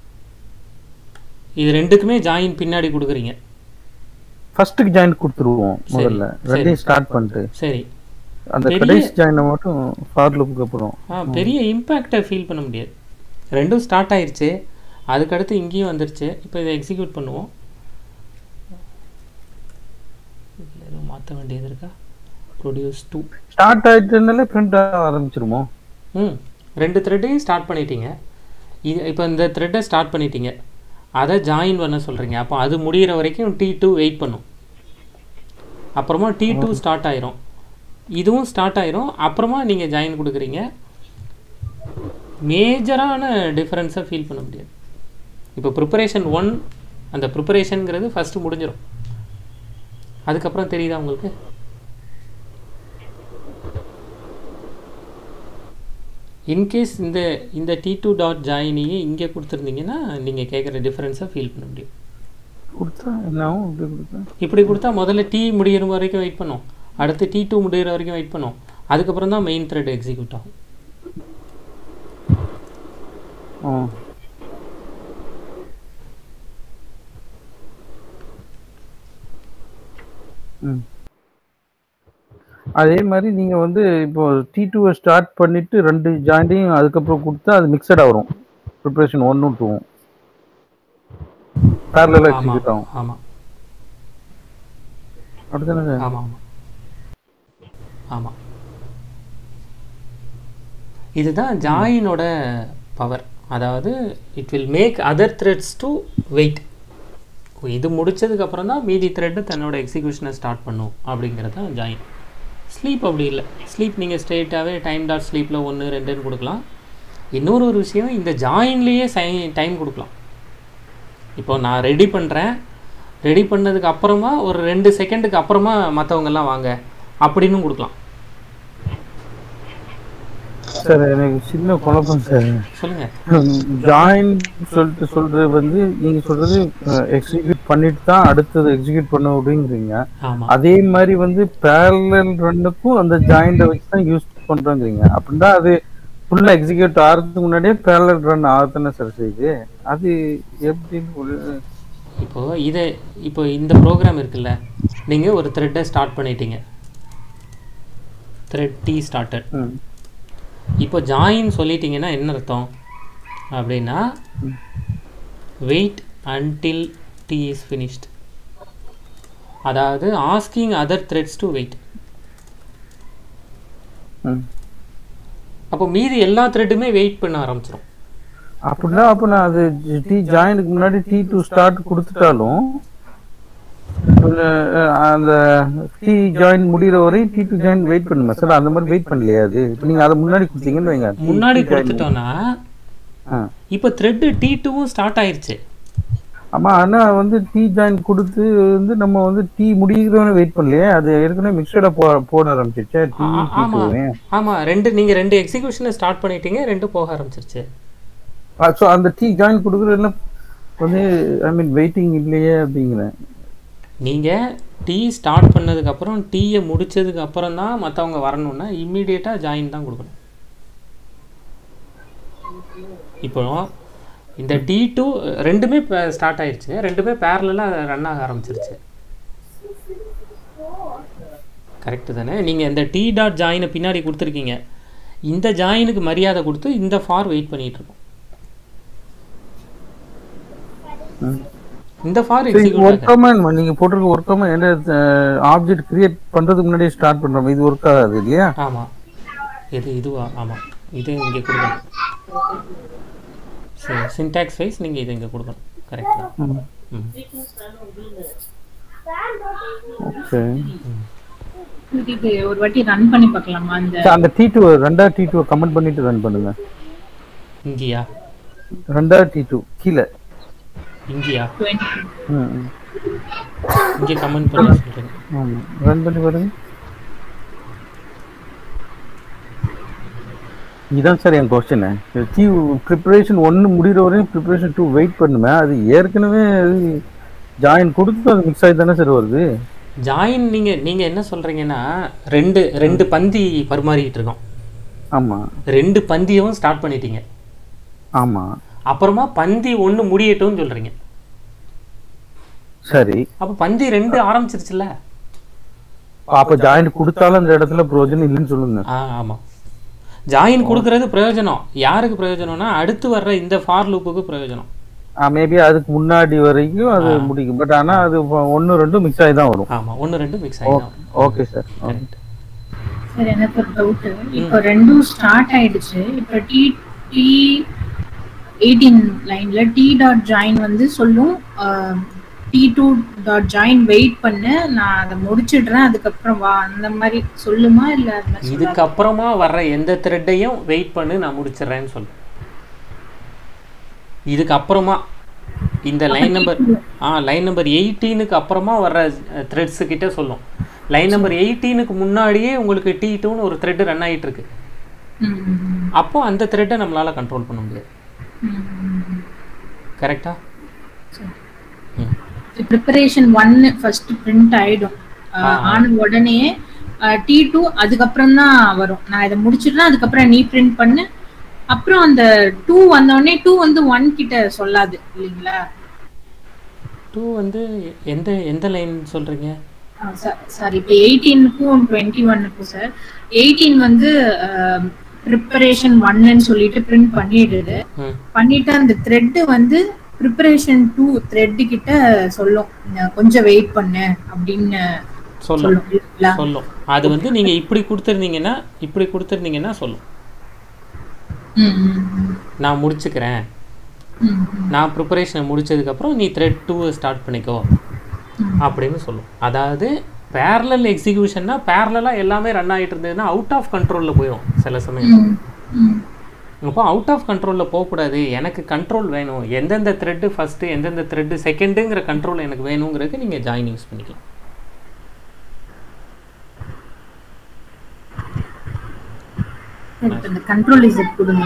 இது ரெண்டுக்குமே ஜாயின் பின்னாடி கொடுக்குறீங்க ஃபர்ஸ்ட்டுக்கு ஜாயின் கொடுத்துருவோம் சரி, முதல்ல சரி. ரெண்டையும் ஸ்டார்ட் பண்ணிட்டு சரி அந்த பெரிய- கடைசி ஜாயினை மட்டும் ஃபார் லூப்புக்கு அப்புறம் ஆ பெரிய இம்பேக்டை ஃபீல் பண்ண முடியாது ரெண்டும் ஸ்டார்ட் ஆயிருச்சு அதுக்கடுத்து இங்கேயும் வந்துருச்சு இப்போ இதை எக்ஸிக்யூட் பண்ணுவோம் இதுல எதுவும் மாற்ற வேண்டியது இருக்கா ப்ரொடியூஸ் டூ ஸ்டார்ட் ஆயிட்டுனாலே பிரிண்ட் ஆரம்பிச்சிருமோ ம் ரெண்டு த்ரெட்டையும் ஸ்டார்ட் பண்ணிட்டீங்க இது இப்போ இந்த த்ரெட்டை ஸ்டார்ட் பண்ணிட்டீங்க அதை ஜாயின் பண்ண சொல்கிறீங்க அப்போ அது முடிகிற வரைக்கும் டி டூ வெயிட் பண்ணும் அப்புறமா டி டூ ஸ்டார்ட் ஆயிரும் இதுவும் ஸ்டார்ட் ஆயிரும் அப்புறமா நீங்கள் ஜாயின் கொடுக்குறீங்க மேஜரான டிஃப்ரென்ஸை ஃபீல் பண்ண முடியாது இப்போ ப்ரிப்பரேஷன் ஒன் அந்த ப்ரிப்பரேஷனுங்கிறது ஃபஸ்ட்டு முடிஞ்சிடும் அதுக்கப்புறம் தெரியுதா உங்களுக்கு இன்கேஸ் இந்த இந்த டி டூ டாட் ஜாயினியே இங்கே கொடுத்துருந்தீங்கன்னா நீங்கள் கேட்குற டிஃப்ரென்ஸை ஃபீல் பண்ண முடியும் கொடுத்தா என்ன ஆகும் இப்படி கொடுத்தா இப்படி கொடுத்தா முதல்ல டி முடிகிற வரைக்கும் வெயிட் பண்ணும் அடுத்து டி டூ முடிகிற வரைக்கும் வெயிட் பண்ணும் அதுக்கப்புறம் தான் மெயின் த்ரெட் எக்ஸிக்யூட் ஆகும் ஆ ம் அதே மாதிரி நீங்க வந்து இப்போ டி டூவை ஸ்டார்ட் பண்ணிட்டு ரெண்டு ஜாயிண்டையும் அதுக்கப்புறம் கொடுத்தா அது மிக்சடா வரும் ப்ரிப்பரேஷன் ஒன்னும் டூவும் பேரலாக ஆமாம் எக்ஸிக்யூட் ஆகும் ஆமாம் அப்படிதானே சார் ஆமாம் ஆமாம் ஆமாம் இதுதான் ஜாயினோட பவர் அதாவது it will make other threads to wait இது முடிச்சதுக்கு அப்புறம் தான் மீதி த்ரெட்டு தன்னோட எக்ஸிக்யூஷனை ஸ்டார்ட் பண்ணும் அப்படிங்கிறது தான் ஜாயின் ஸ்லீப் அப்படி இல்லை ஸ்லீப் நீங்கள் ஸ்ட்ரெயிட்டாகவே டைம் டாட் ஸ்லீப்பில் ஒன்று ரெண்டுன்னு கொடுக்கலாம் இன்னொரு ஒரு விஷயம் இந்த ஜாயின்லேயே சை டைம் கொடுக்கலாம் இப்போ நான் ரெடி பண்ணுறேன் ரெடி பண்ணதுக்கு அப்புறமா ஒரு ரெண்டு செகண்டுக்கு அப்புறமா மற்றவங்க எல்லாம் வாங்க அப்படின்னு கொடுக்கலாம் சார் எனக்கு சின்ன குழப்பம் சார் சொல்லுங்க ஜாயின் சொல்லிட்டு சொல்றது வந்து நீங்க சொல்றது எக்ஸிக்யூட் பண்ணிட்டு தான் அடுத்தது எக்ஸிக்யூட் பண்ண அப்படிங்கிறீங்க ஆமா அதே மாதிரி வந்து பேரலல் ரன்னுக்கும் அந்த ஜாயிண்ட வச்சு தான் யூஸ் பண்றோங்கிறீங்க அப்படின்னா அது ஃபுல்லா எக்ஸிக்யூட் ஆகிறதுக்கு முன்னாடியே பேரலல் ரன் ஆகத்தானே சார் செய்யுது அது எப்படின்னு ஒரு- இப்போ இதை இப்போ இந்த ப்ரோக்ராம் இருக்குல்ல நீங்க ஒரு த்ரெட்டை ஸ்டார்ட் பண்ணிட்டீங்க த்ரெட் டி ஸ்டார்டட் ம், இப்போ ஜாயின் சொல்லிட்டீங்கன்னா என்ன அர்த்தம் அப்படின்னா wait until T is finished அதாவது asking other threads to wait ம். அப்போ மீதி எல்லா த்ரெட்டுமே வெயிட் பண்ண ஆரம்பிச்சிடும் அப்படின்னா அப்ப நான் அது டி ஜாயினுக்கு முன்னாடி டி டூ ஸ்டார்ட் கொடுத்துட்டாலும் அஹ், அந்த டி ஜாயின் முடிகிற வரையும் டி டூ ஜாயின் வெயிட் பண்ணுமா சார் அந்த மாதிரி வெயிட் பண்ணலையா அது இப்போ நீங்க அதை முன்னாடி கொடுத்தீங்கன்னு வைங்க T- முன்னாடி T join- கொடுத்துட்டோம்னா ஆ. இப்போ த்ரெட்டு டி டூவும் ஸ்டார்ட் ஆயிருச்சு ஆமா ஆனா வந்து டீ ஜாயின் கொடுத்து வந்து நம்ம வந்து டீ முடிகிறவன வெயிட் பண்ணலையே அது ஏற்கனவே மிக்சடா போ போட ஆரம்பிச்சிருச்சே டீ ஆ- ஆமா ஆமா ரெண்டு நீங்க ரெண்டு எக்ஸிகியூஷனை ஸ்டார்ட் பண்ணிட்டீங்க ரெண்டு போக ஆரம்பிச்சிருச்சு ஸோ அந்த டீ ஜாயின் கொடுக்குறதுல வந்து ஐ மீன் வெயிட்டிங் இல்லையே அப்படிங்கிறேன் நீங்க டீ ஸ்டார்ட் பண்ணதுக்கு அப்புறம் டீயை முடிச்சதுக்கு அப்புறம் தான் மற்றவங்க வரணும்னா இம்மீடியட்டா ஜாயின் தான் கொடுக்கணும் இப்போ இந்த டி டூ ரெண்டுமே ஸ்டார்ட் ஆயிருச்சு ரெண்டுமே பேரலாக ரன் ஆக ஆரம்பிச்சிருச்சு கரெக்டு தானே நீங்கள் இந்த டி டாட் ஜாயினை பின்னாடி கொடுத்துருக்கீங்க இந்த ஜாயினுக்கு மரியாதை கொடுத்து இந்த ஃபார் வெயிட் பண்ணிட்டு இருக்கோம் இந்த ஃபார் எக்ஸிக்யூட் ஒர்க் கமெண்ட் நீங்க போட்டிருக்க ஒர்க் கமெண்ட் என்ன ஆப்ஜெக்ட் கிரியேட் பண்றதுக்கு முன்னாடியே ஸ்டார்ட் பண்றோம் இது ஒர்க் ஆகாது இல்லையா ஆமாம் இது இதுவா ஆமாம் இது இங்கே கொடுக்கணும் சரி சின்டாக்ஸ் வைஸ் நீங்கள் இது இங்கே கொடுக்கணும் கரெக்ட் தான் ம் ஓகே இது ஒரு வாட்டி ரன் பண்ணி பார்க்கலாமா அந்த அந்த டி டூ ரெண்டா டி டூ கமெண்ட் பண்ணிட்டு ரன் பண்ணுங்க இங்கேயா ரெண்டா டி டூ கீழே இங்கேயா டுவெண்ட்டி ம் ம். இங்கே கமெண்ட் பண்ணி சொல்கிறேன் ஆமா ரன் பண்ணி பாருங்க இதுதான் சார் என் கொஸ்டின் டி ப்ரிப்பரேஷன் ஒன்று முடிகிற வரையும் ப்ரிப்பரேஷன் டூ வெயிட் பண்ணுமே அது ஏற்கனவே ஜாயின் கொடுத்து அது மிக்ஸ் ஆகி தானே சார் வருது ஜாயின் நீங்கள் நீங்கள் என்ன சொல்கிறீங்கன்னா ரெண்டு ரெண்டு பந்தி பரிமாறிக்கிட்டு இருக்கோம் ஆமாம் ரெண்டு பந்தியவும் ஸ்டார்ட் பண்ணிட்டீங்க ஆமாம் அப்புறமா பந்தி ஒன்று முடியட்டும்னு சொல்கிறீங்க சரி அப்போ பந்தி ரெண்டு ஆரம்பிச்சிருச்சுல்ல அப்போ ஜாயின் கொடுத்தாலும் அந்த இடத்துல பிரயோஜனம் இல்லைன்னு சொல்லுங்க ஆ ஆமாம் ஜாயின் கொடுக்கறது பிரயோஜனம் யாருக்கு பிரயோஜனம்னா அடுத்து வர்ற இந்த ஃபார் லூப்புக்கு பிரயோஜனம் மேபி அதுக்கு முன்னாடி வரைக்கும் அது முடிக்கும் பட் ஆனா அது ஒன்று ரெண்டும் மிக்ஸ் ஆகி தான் வரும் ஆமாம் ஒன்று ரெண்டு மிக்ஸ் ஆகிடும் ஓகே சார் கரெக்ட் சார் எனக்கு ஒரு டவுட் இப்போ ரெண்டும் ஸ்டார்ட் ஆயிடுச்சு இப்போ டி டி எயிட்டீன் லைன்ல டி டாட் ஜாயின் வந்து சொல்லும் T two dot join wait பண்ணு நான் அதை முடிச்சிடுறேன் அதுக்கப்புறம் வா அந்த மாதிரி சொல்லுமா இல்ல அது மாதிரி சொல்லாதா? இதுக்கப்புறமா வர்ற எந்த த்ரெட்டையும் வெயிட் பண்ணு நான் முடிச்சிடுறேன்னு சொல்லு இதுக்கு அப்புறமா இந்த லைன் நம்பர் ஆ லைன் நம்பர் எயிட்டீனுக்கு அப்புறமா வர்ற த்ரெட்ஸு கிட்ட சொல்லும் லைன் நம்பர் எயிட்டீனுக்கு முன்னாடியே உங்களுக்கு டி டூன்னு ஒரு த்ரெட் ரன் ஆகிட்டு இருக்கு ம், ம், அப்போ அந்த த்ரெட்டை நம்மளால கண்ட்ரோல் பண்ண முடியாது ம், ம். கரெக்டா சரி. ம் ப்ரிப்பரேஷன் ஒன்னு ஃபர்ஸ்ட் பிரிண்ட் ஆயிடும் அஹ், ஆன உடனே டி டூ அதுக்கப்புறம் தான் வரும் நான் இதை முடிச்சிடுறேன் அதுக்கப்புறம் நீ பிரிண்ட் பண்ணு அப்புறம் அந்த டூ வந்தோடனே டூ வந்து ஒன் கிட்ட சொல்லாது இல்லைங்களா டூ வந்து எந்த எந்த லைன் சொல்கிறீங்க சாரி இப்போ எயிட்டீனுக்கும் டுவெண்ட்டி ஒன்னுக்கும் சார் எயிட்டீன் வந்து ப்ரிப்பரேஷன் ஒன்னு சொல்லிட்டு பிரிண்ட் பண்ணிடுது ம் பண்ணிட்டு அந்த த்ரெட் வந்து ப்ரிப்பரேஷன் டூ த்ரெட் கிட்ட சொல்லும் "நான் கொஞ்சம் வெயிட் பண்ணு அப்படின்னு சொல்லும் சொல்லும் இல்லைங்களா சொல்லும் அது வந்து நீங்கள் இப்படி கொடுத்துருந்தீங்கன்னா இப்படி கொடுத்துருந்தீங்கன்னா சொல்லும் ம், ம், ம். நான் முடிச்சுக்கிறேன் ம், ம். நான் ப்ரிப்பரேஷனை முடிச்சதுக்கப்புறம் நீ த்ரெட் டூவை ஸ்டார்ட் பண்ணிக்கோ அப்படின்னு சொல்லும் அதாவது பேரலல் எக்ஸிகியூஷன்னா பேரலாக எல்லாமே ரன் ஆகிட்டு இருந்ததுன்னா அவுட் ஆஃப் கண்ட்ரோலில் போயிடும் சில சமயம் ம், ம். அப்போ அவுட் ஆஃப் கண்ட்ரோலில் போகக்கூடாது எனக்கு கண்ட்ரோல் வேணும் எந்தெந்த த்ரெட்டு ஃபஸ்ட்டு எந்தெந்த த்ரெட்டு செகண்டுங்கிற கண்ட்ரோல் எனக்கு வேணுங்கிறதுக்கு நீங்கள் ஜாயின் யூஸ் பண்ணிக்கலாம் இப்ப இந்த கண்ட்ரோல் இசட் கொடுங்க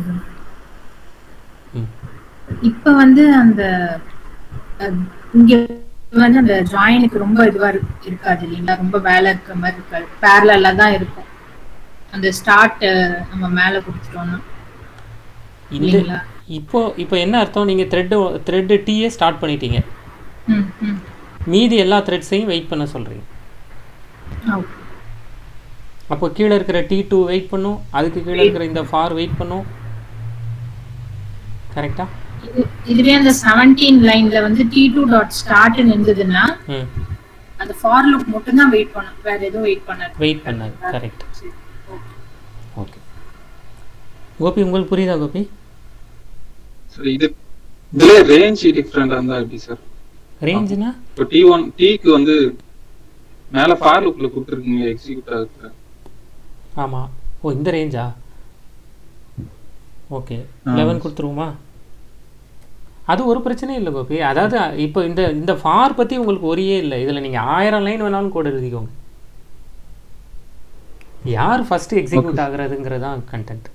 ம் இப்ப வந்து அந்த அஹ், இங்க வந்து அந்த ஜாயினுக்கு ரொம்ப இதுவா இரு- இருக்காது இல்லைங்களா ரொம்ப வேலை இருக்கிற மாதிரி இருக்காது பேரலா தான் இருக்கும் அந்த ஸ்டார்ட் நம்ம மேல கொடுத்துட்டோம்னா இந்த இல்லைங்களா இப்போ இப்போ என்ன அர்த்தம் நீங்கள் த்ரெட்டு த்ரெட்டு டீயே ஸ்டார்ட் பண்ணிட்டீங்க ம் ம் மீதி எல்லா த்ரெட்ஸையும் வெயிட் பண்ண சொல்கிறீங்க ஓகே அப்போ கீழே இருக்கிற டி டூ வெயிட் பண்ணும் அதுக்கு கீழே இருக்கிற இந்த ஃபார் வெயிட் பண்ணும் கரெக்டா இது இதுவே அந்த செவன்டீன் லைன்ல வந்து டி டூ டாட் ஸ்டார்ட்னு இருந்ததுன்னா ம் அந்த ஃபார் லுக் மட்டும் தான் வெயிட் பண்ணும் வேற எதுவும் வெயிட் பண்ணாது வெயிட் பண்ணாது கரெக்ட் சரி, okay. ஓகே கோபி உங்களுக்கு புரியுதா கோபி சார் இது இதுல ரேஞ்ச் டிஃப்ரெண்டா இருந்தா எப்படி சார் ரேஞ்சுனா இப்போ டி ஒன் டீக்கு வந்து மேல ஃபார் லுக்ல கொடுத்துருக்கீங்க எக்ஸிக்யூட் ஆகுது ஆமாம் ஓ இந்த ரேஞ்சா ஓகே ஆ. லெவன் கொடுத்துருவோமா அது ஒரு பிரச்சனையும் இல்லை கோபி அதாவது இப்போ இந்த இந்த ஃபார் பற்றி உங்களுக்கு ஒரே இல்லை இதில் நீங்கள் ஆயிரம் லைன் வேணாலும் கோட் எழுதிக்கோங்க யார் ஃபஸ்ட்டு எக்ஸிக்யூட் ஆகுறதுங்கிறது தான் கண்டென்ட்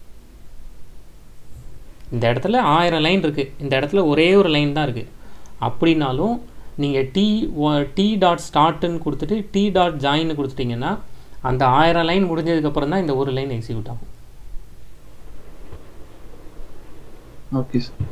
இந்த இடத்துல ஆயிரம் லைன் இருக்குது இந்த இடத்துல ஒரே ஒரு லைன் தான் இருக்குது அப்படின்னாலும் நீங்கள் டி டி டாட் ஸ்டார்ட்னு கொடுத்துட்டு டி டாட் ஜாயின்னு கொடுத்துட்டிங்கன்னா அந்த ஆயிரம் லைன் முடிஞ்சதுக்கப்புறம் தான் இந்த ஒரு லைன் எக்ஸிக்யூட் ஆகும் ஓகே சார்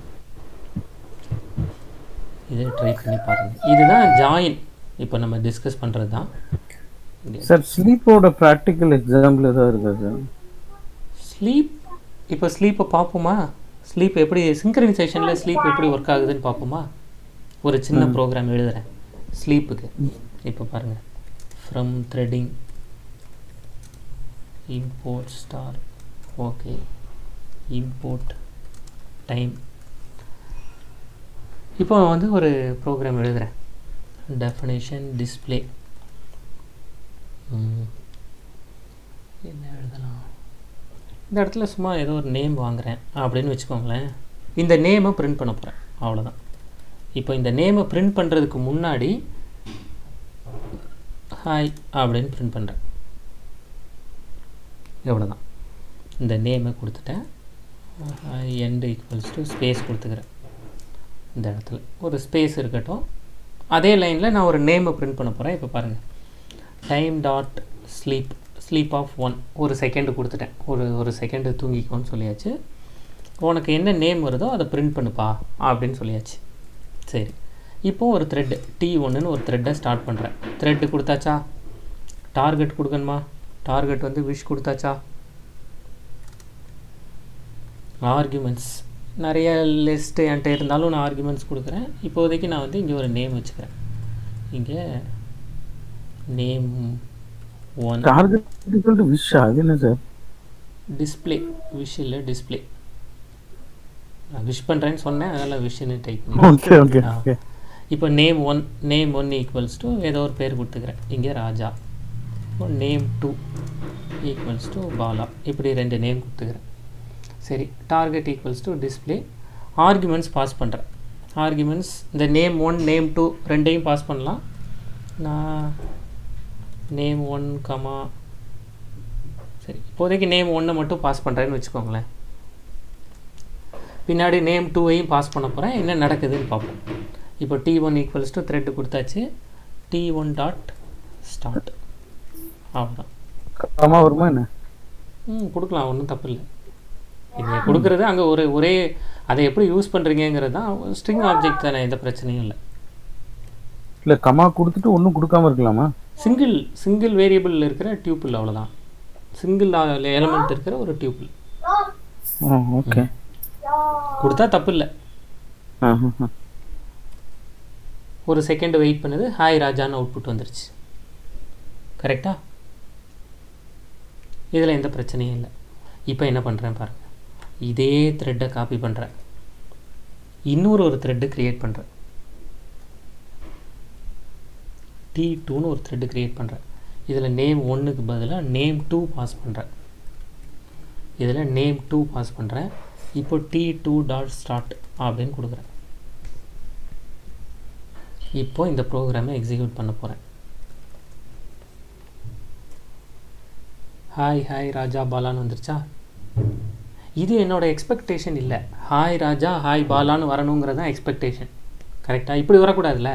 இதை ட்ரை பண்ணி பாருங்கள் இதுதான் ஜாயின் இப்போ நம்ம டிஸ்கஸ் பண்ணுறது தான் சார் ஸ்லீப்போட ப்ராக்டிக்கல் எக்ஸாம்பிள் ஏதாவது இருக்கா சார் ஸ்லீப் இப்போ ஸ்லீப்பை பார்ப்போமா ஸ்லீப் எப்படி சிங்க்ரனைசேஷனில் ஸ்லீப் எப்படி ஒர்க் ஆகுதுன்னு பார்ப்போமா ஒரு சின்ன ப்ரோக்ராம் எழுதுறேன் ஸ்லீப்புக்கு இப்போ பாருங்கள் from threading import star okay import time இப்போ வந்து ஒரு ப்ரோக்ராம் எழுதுறேன் டெஃபினேஷன் டிஸ்பிளே என்ன எழுதலாம் இந்த இடத்துல சும்மா ஏதோ ஒரு நேம் வாங்குறேன் அப்படின்னு வச்சுக்கோங்களேன் இந்த நேமை பிரிண்ட் பண்ண போகிறேன் அவ்வளோதான் இப்போ இந்த நேமை பிரிண்ட் பண்ணுறதுக்கு முன்னாடி ஹாய் அப்படின்னு பிரிண்ட் பண்ணுறேன் எவ்வளோதான் இந்த நேமை கொடுத்துட்டேன் hi end equals to space கொடுத்துக்கிறேன் இந்த இடத்துல ஒரு ஸ்பேஸ் இருக்கட்டும் அதே லைனில் நான் ஒரு நேமை பிரிண்ட் பண்ண போகிறேன் இப்போ பாருங்கள் time dot sleep sleep of one ஒரு செகண்டு கொடுத்துட்டேன் ஒரு ஒரு செகண்டு தூங்கிக்கோன்னு சொல்லியாச்சு உனக்கு என்ன நேம் வருதோ அதை பிரிண்ட் பண்ணுப்பா அப்படின்னு சொல்லியாச்சு சரி இப்போ ஒரு த்ரெட்டு டி ஒன்றுன்னு ஒரு த்ரெட்டை ஸ்டார்ட் பண்ணுறேன் த்ரெட்டு கொடுத்தாச்சா டார்கெட் கொடுக்கணுமா டார்கெட் வந்து விஷ் கொடுத்தாச்சா ஆர்குமெண்ட்ஸ் நிறைய லிஸ்ட்டு என்கிட்ட இருந்தாலும் நான் ஆர்குமெண்ட்ஸ் கொடுக்குறேன் இப்போதைக்கு நான் வந்து இங்கே ஒரு நேம் வச்சுக்கிறேன் இங்கே நேம் ஒன் டார்கெட் விஷ் அது என்ன சார் டிஸ்ப்ளே விஷ் இல்லை டிஸ்ப்ளே நான் விஷ் பண்ணுறேன்னு சொன்னேன் அதனால் விஷன்னு டைப் பண்ணி ஓகே ஓகே ஆ. ஓகே இப்போ name one name one equals to ஏதோ ஒரு பேர் கொடுத்துக்கிறேன் இங்கே ராஜா இப்போ name two equals to Bala இப்படி ரெண்டு நேம் கொடுத்துக்கிறேன் சரி target equals to display arguments pass பண்ணுறேன் ஆர்குமெண்ட்ஸ் இந்த நேம் ஒன் நேம் டூ ரெண்டையும் பாஸ் பண்ணலாம் நான் நேம் ஒன் கமா சரி இப்போதைக்கு நேம் ஒன்னை மட்டும் பாஸ் பண்ணுறேன்னு வச்சுக்கோங்களேன் பின்னாடி நேம் டூவையும் பாஸ் பண்ண போகிறேன் என்ன நடக்குதுன்னு பார்ப்போம் இப்போ T one equals to thread கொடுத்தாச்சு டி ஒன் டாட் ஸ்டார்ட் அவ்வளோதான் கமா வருமா என்ன ம் கொடுக்கலாம் ஒன்றும் தப்பு இல்லை நீங்கள் கொடுக்குறது அங்கே ஒரு ஒரே அதை எப்படி யூஸ் பண்ணுறீங்கிறது தான் ஸ்ட்ரிங் ஆப்ஜெக்ட் தானே எந்த பிரச்சனையும் இல்லை இல்ல கமா கொடுத்துட்டு ஒன்றும் கொடுக்காம இருக்கலாமா சிங்கிள் சிங்கிள் வேரியபிள் இருக்கிற டியூப்பிள் அவ்வளோதான் சிங்கிள் எலமெண்ட் இருக்கிற ஒரு டியூப்பிள் ஓகே கொடுத்தா தப்பு இல்லை ஒரு செகண்ட் வெயிட் பண்ணுது ஹாய் ராஜான்னு அவுட்புட் வந்துருச்சு கரெக்டா இதில் எந்த பிரச்சனையும் இல்லை இப்போ என்ன பண்ணுறேன் பாருங்கள் இதே த்ரெட்டை காப்பி பண்ணுறேன் இன்னொரு ஒரு த்ரெட்டு க்ரியேட் பண்ணுறேன் டி டூன்னு ஒரு த்ரெட்டு க்ரியேட் பண்ணுறேன் இதில் நேம் ஒன்றுக்கு பதிலாக நேம் டூ பாஸ் பண்ணுறேன் இதில் நேம் டூ பாஸ் பண்ணுறேன் இப்போ டி டூ டாட் ஸ்டார்ட் அப்படின்னு கொடுக்குறேன் இப்போ இந்த ப்ரோக்ராமை எக்ஸிக்யூட் பண்ண போகிறேன் ஹாய் ஹாய் ராஜா பாலான்னு வந்துருச்சா இது என்னோட எக்ஸ்பெக்டேஷன் இல்லை ஹாய் ராஜா ஹாய் பாலான்னு வரணுங்கிறது தான் எக்ஸ்பெக்டேஷன் கரெக்டாக இப்படி வரக்கூடாதுல்ல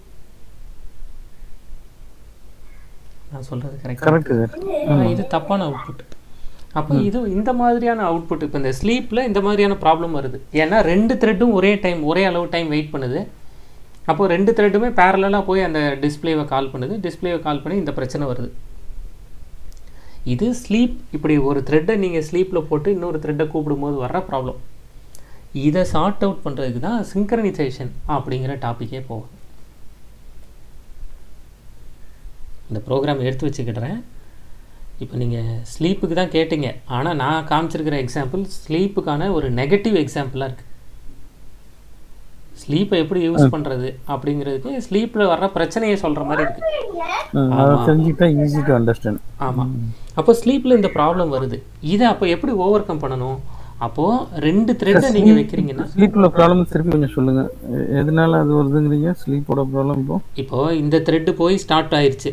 நான் சொல்கிறது கரெக்டாக கரெக்ட் சார் ஆனா, இது தப்பான அவுட்புட் அப்போ இது இந்த மாதிரியான அவுட்புட் இப்போ இந்த ஸ்லீப்பில் இந்த மாதிரியான ப்ராப்ளம் வருது ஏன்னா ரெண்டு த்ரெட்டும் ஒரே டைம் ஒரே அளவு டைம் வெயிட் பண்ணுது அப்போ ரெண்டு த்ரெட்டுமே பேரலாக போய் அந்த டிஸ்ப்ளேவை கால் பண்ணுது டிஸ்ப்ளேவை கால் பண்ணி இந்த பிரச்சனை வருது இது ஸ்லீப் இப்படி ஒரு த்ரெட்டை நீங்கள் ஸ்லீப்பில் போட்டு இன்னொரு த்ரெட்டை கூப்பிடும்போது வர்ற ப்ராப்ளம் இதை சார்ட் அவுட் பண்ணுறதுக்கு தான் சிங்க்ரனைசேஷன் அப்படிங்கிற டாப்பிக்கே போகும் இந்த ப்ரோக்ராம் எடுத்து வச்சுக்கிடுறேன் இப்போ நீங்கள் ஸ்லீப்புக்கு தான் கேட்டீங்க ஆனால் நான் காமிச்சிருக்கிற எக்ஸாம்பிள் ஸ்லீப்புக்கான ஒரு நெகட்டிவ் எக்ஸாம்பிளாக இருக்குது ஸ்லீப்பை எப்படி யூஸ் பண்ணுறது அப்படிங்கிறதுக்கு ஸ்லீப்பில் வர்ற பிரச்சனையை சொல்கிற மாதிரி இருக்குது அதை தெரிஞ்சுக்கிட்டா ஈஸி டு அண்டர்ஸ்டாண்ட் ஆமாம் அப்போ ஸ்லீப்பில் இந்த ப்ராப்ளம் வருது இதை அப்போ எப்படி ஓவர் கம் பண்ணணும் அப்போது ரெண்டு த்ரெட்டை நீங்கள் வைக்கிறீங்கன்னா ஸ்லீப்ல ப்ராப்ளம் திருப்பி கொஞ்சம் சொல்லுங்க எ- எதனால அது வருதுங்கிறீங்க ஸ்லீப்போட ப்ராப்ளம் இப்போ இப்போ இந்த த்ரெட்டு போய் ஸ்டார்ட் ஆயிருச்சு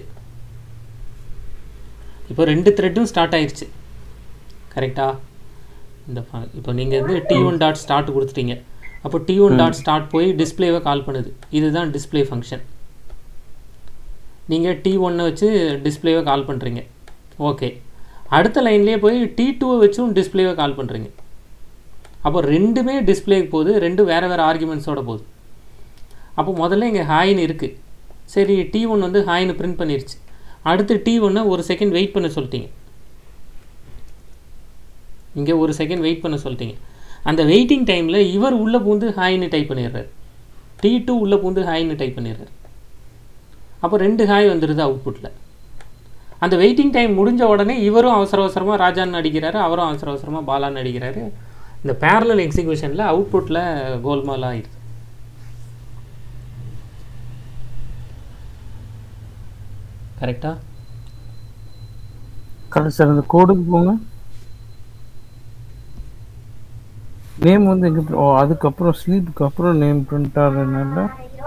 இப்போ ரெண்டு த்ரெட்டும் ஸ்டார்ட் ஆயிருச்சு கரெக்டா இந்த ஃப- இப்போ நீங்கள் வந்து டி ஒன் டாட் ஸ்டார்ட் கொடுத்துட்டீங்க அப்போ டி ஒன் டாட் ஸ்டார்ட் போய் டிஸ்ப்ளேவை கால் பண்ணுது இதுதான் டிஸ்ப்ளே ஃபங்க்ஷன் நீங்கள் டி ஒன்னை வச்சு டிஸ்ப்ளேவை கால் பண்ணுறீங்க ஓகே அடுத்த லைன்லேயே போய் டி டூவை வச்சும் டிஸ்ப்ளேவை கால் பண்ணுறீங்க அப்போ ரெண்டுமே டிஸ்ப்ளேக்கு போகுது ரெண்டு வேறு வேறு ஆர்குமெண்ட்ஸோட போகுது அப்போ முதல்ல இங்கே ஹாய்னு இருக்குது சரி டி ஒன் வந்து ஹாய்னு பிரிண்ட் பண்ணிருச்சு அடுத்து டி ஒன்னை ஒரு செகண்ட் வெயிட் பண்ண சொல்லிட்டீங்க இங்கே ஒரு செகண்ட் வெயிட் பண்ண சொல்லிட்டீங்க அந்த வெயிட்டிங் டைமில் இவர் உள்ளே பூந்து ஹாய்னு டைப் பண்ணிடுறாரு டி டூ உள்ளே பூந்து ஹாய்னு டைப் பண்ணிடுறாரு அப்போ ரெண்டு ஹாய் வந்துடுது அவுட்புட்டில் அந்த வெயிட்டிங் டைம் முடிஞ்ச உடனே இவரும் அவசர அவசரமாக ராஜான்னு அடிக்கிறாரு அவரும் அவசர அவசரமாக பாலான்னு அடிக்கிறாரு இந்த பேரலல் எக்ஸிக்யூஷனில் அவுட்புட்டில் கோல்மால் ஆயிடுது கரெக்டா கரெக்ட் சார் அந்த கோடுக்கு போங்க நேம் வந்து எங்க ஓ அதுக்கப்புறம் ஸ்லீப்புக்கு அப்புறம் நேம் பிரிண்ட் ஆகிறதுனால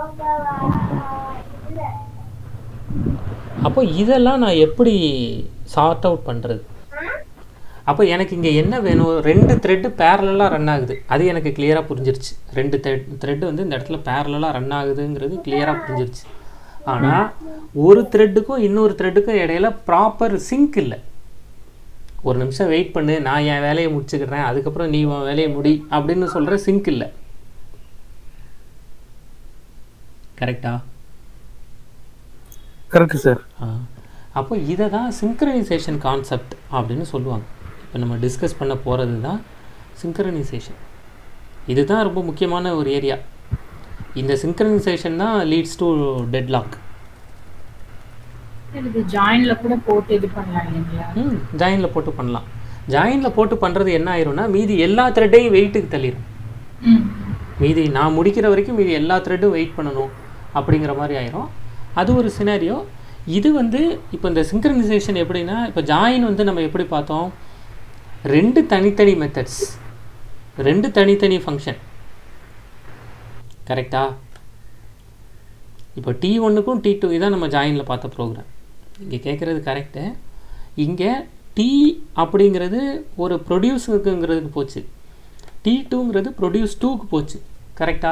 அப்போ இதெல்லாம் நான் எப்படி சார்ட் அவுட் பண்ணுறது அப்போ எனக்கு இங்கே என்ன வேணும் ரெண்டு த்ரெட்டு பேரலாக ரன் ஆகுது அது எனக்கு கிளியராக புரிஞ்சிருச்சு ரெண்டு த்ரெட் த்ரெட்டு வந்து இந்த இடத்துல பேரலாக ரன் ஆகுதுங்கிறது கிளியராக புரிஞ்சிருச்சு ஆனால் ஒரு த்ரெட்டுக்கும் இன்னொரு த்ரெட்டுக்கும் இடையில ப்ராப்பர் சிங்க் இல்லை ஒரு நிமிஷம் வெயிட் பண்ணு நான் என் வேலையை முடிச்சுக்கிறேன் அதுக்கப்புறம் நீ உன் வேலையை முடி அப்படின்னு சொல்கிற சிங்க் இல்லை கரெக்டா கரெக்ட் சார் ஆ. அப்போ இதை தான் சிங்க்ரனைசேஷன் கான்செப்ட் அப்படின்னு சொல்லுவாங்க இப்போ நம்ம டிஸ்கஸ் பண்ண போகிறது தான் சிங்க்ரனைசேஷன் இதுதான் ரொம்ப முக்கியமான ஒரு ஏரியா இந்த சிங்க்ரனைசேஷன் தான் லீட்ஸ் டு டெட்லாக் இது ஜாயின்ல கூட போட்டு இது பண்ணலாம் இல்லைங்களா ம் ஜாயினில் போட்டு பண்ணலாம் ஜாயினில் போட்டு பண்ணுறது என்ன ஆயிரும்னா மீதி எல்லா த்ரெட்டையும் வெயிட்டுக்கு தள்ளிடும் ம் மீதி நான் முடிக்கிற வரைக்கும் மீதி எல்லா த்ரெட்டும் வெயிட் பண்ணணும் அப்படிங்கிற மாதிரி ஆயிரும் அது ஒரு சினாரியோ இது வந்து இப்போ இந்த சிங்க்ரனைசேஷன் எப்படின்னா இப்போ ஜாயின் வந்து நம்ம எப்படி பார்த்தோம் ரெண்டு தனித்தனி மெத்தட்ஸ் ரெண்டு தனித்தனி ஃபங்க்ஷன் கரெக்டா இப்போ டி ஒன்றுக்கும் டி டூ இதான் நம்ம ஜாயினில் பார்த்த ப்ரோக்ராம் இங்கே கேட்குறது கரெக்டு இங்கே டி அப்படிங்கிறது ஒரு ப்ரொடியூஸுக்குங்கிறதுக்கு போச்சு டி டூங்கிறது ப்ரொடியூஸ் டூக்கு போச்சு கரெக்டா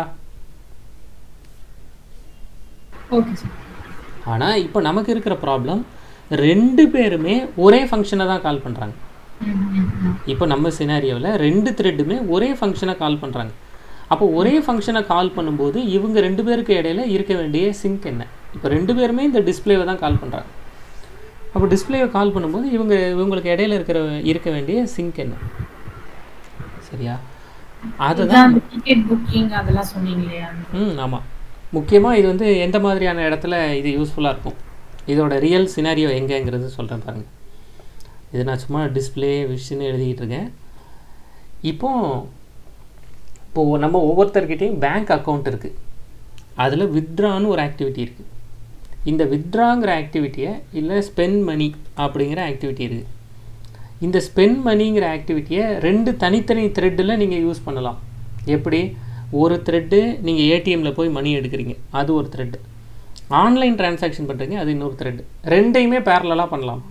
ஓகே சார் ஆனால் இப்போ நமக்கு இருக்கிற ப்ராப்ளம் ரெண்டு பேருமே ஒரே ஃபங்க்ஷனை தான் கால் பண்ணுறாங்க ம் ம் ம் இப்போ நம்ம சினாரியோவில் ரெண்டு த்ரெட்டுமே ஒரே ஃபங்க்ஷனை கால் பண்ணுறாங்க அப்போ ஒரே ஃபங்க்ஷனை கால் பண்ணும்போது இவங்க ரெண்டு பேருக்கு இடையில இருக்க வேண்டிய சிங்க் என்ன இப்போ ரெண்டு பேருமே இந்த டிஸ்ப்ளேவை தான் கால் பண்ணுறாங்க அப்போ டிஸ்ப்ளேவை கால் பண்ணும்போது இவங்க இவங்களுக்கு இடையில இருக்கிற இருக்க வேண்டிய சிங்க் என்ன சரியா அதுதான் இதான் அந்த டிக்கெட் புக்கிங் அதெல்லாம் சொன்னீங்க இல்லையா ம் ஆமாம் முக்கியமாக இது வந்து எந்த மாதிரியான இடத்துல இது யூஸ்ஃபுல்லாக இருக்கும் இதோட ரியல் சினாரியோ எங்கேங்கிறது சொல்கிறேன் பாருங்கள் இது நான் சும்மா டிஸ்ப்ளே விஷயம்னு எழுதிக்கிட்டு இருக்கேன் இப்போ இப்போது நம்ம ஒவ்வொருத்தர்கிட்டையும் பேங்க் அக்கௌண்ட் இருக்குது அதில் வித்ட்ரான்னு ஒரு ஆக்டிவிட்டி இருக்குது இந்த வித்ட்ராங்கிற ஆக்டிவிட்டியை இல்லை ஸ்பெண்ட் மணி அப்படிங்கிற ஆக்டிவிட்டி இருக்குது இந்த ஸ்பெண்ட் மணிங்கிற ஆக்டிவிட்டியை ரெண்டு தனித்தனி த்ரெட்டில் நீங்கள் யூஸ் பண்ணலாம் எப்படி ஒரு த்ரெட்டு நீங்கள் ஏடிஎம்மில் போய் மணி எடுக்கிறீங்க அது ஒரு த்ரெட்டு ஆன்லைன் டிரான்சாக்ஷன் பண்ணுறீங்க அது இன்னொரு த்ரெட்டு ரெண்டையுமே பேரலாக பண்ணலாமா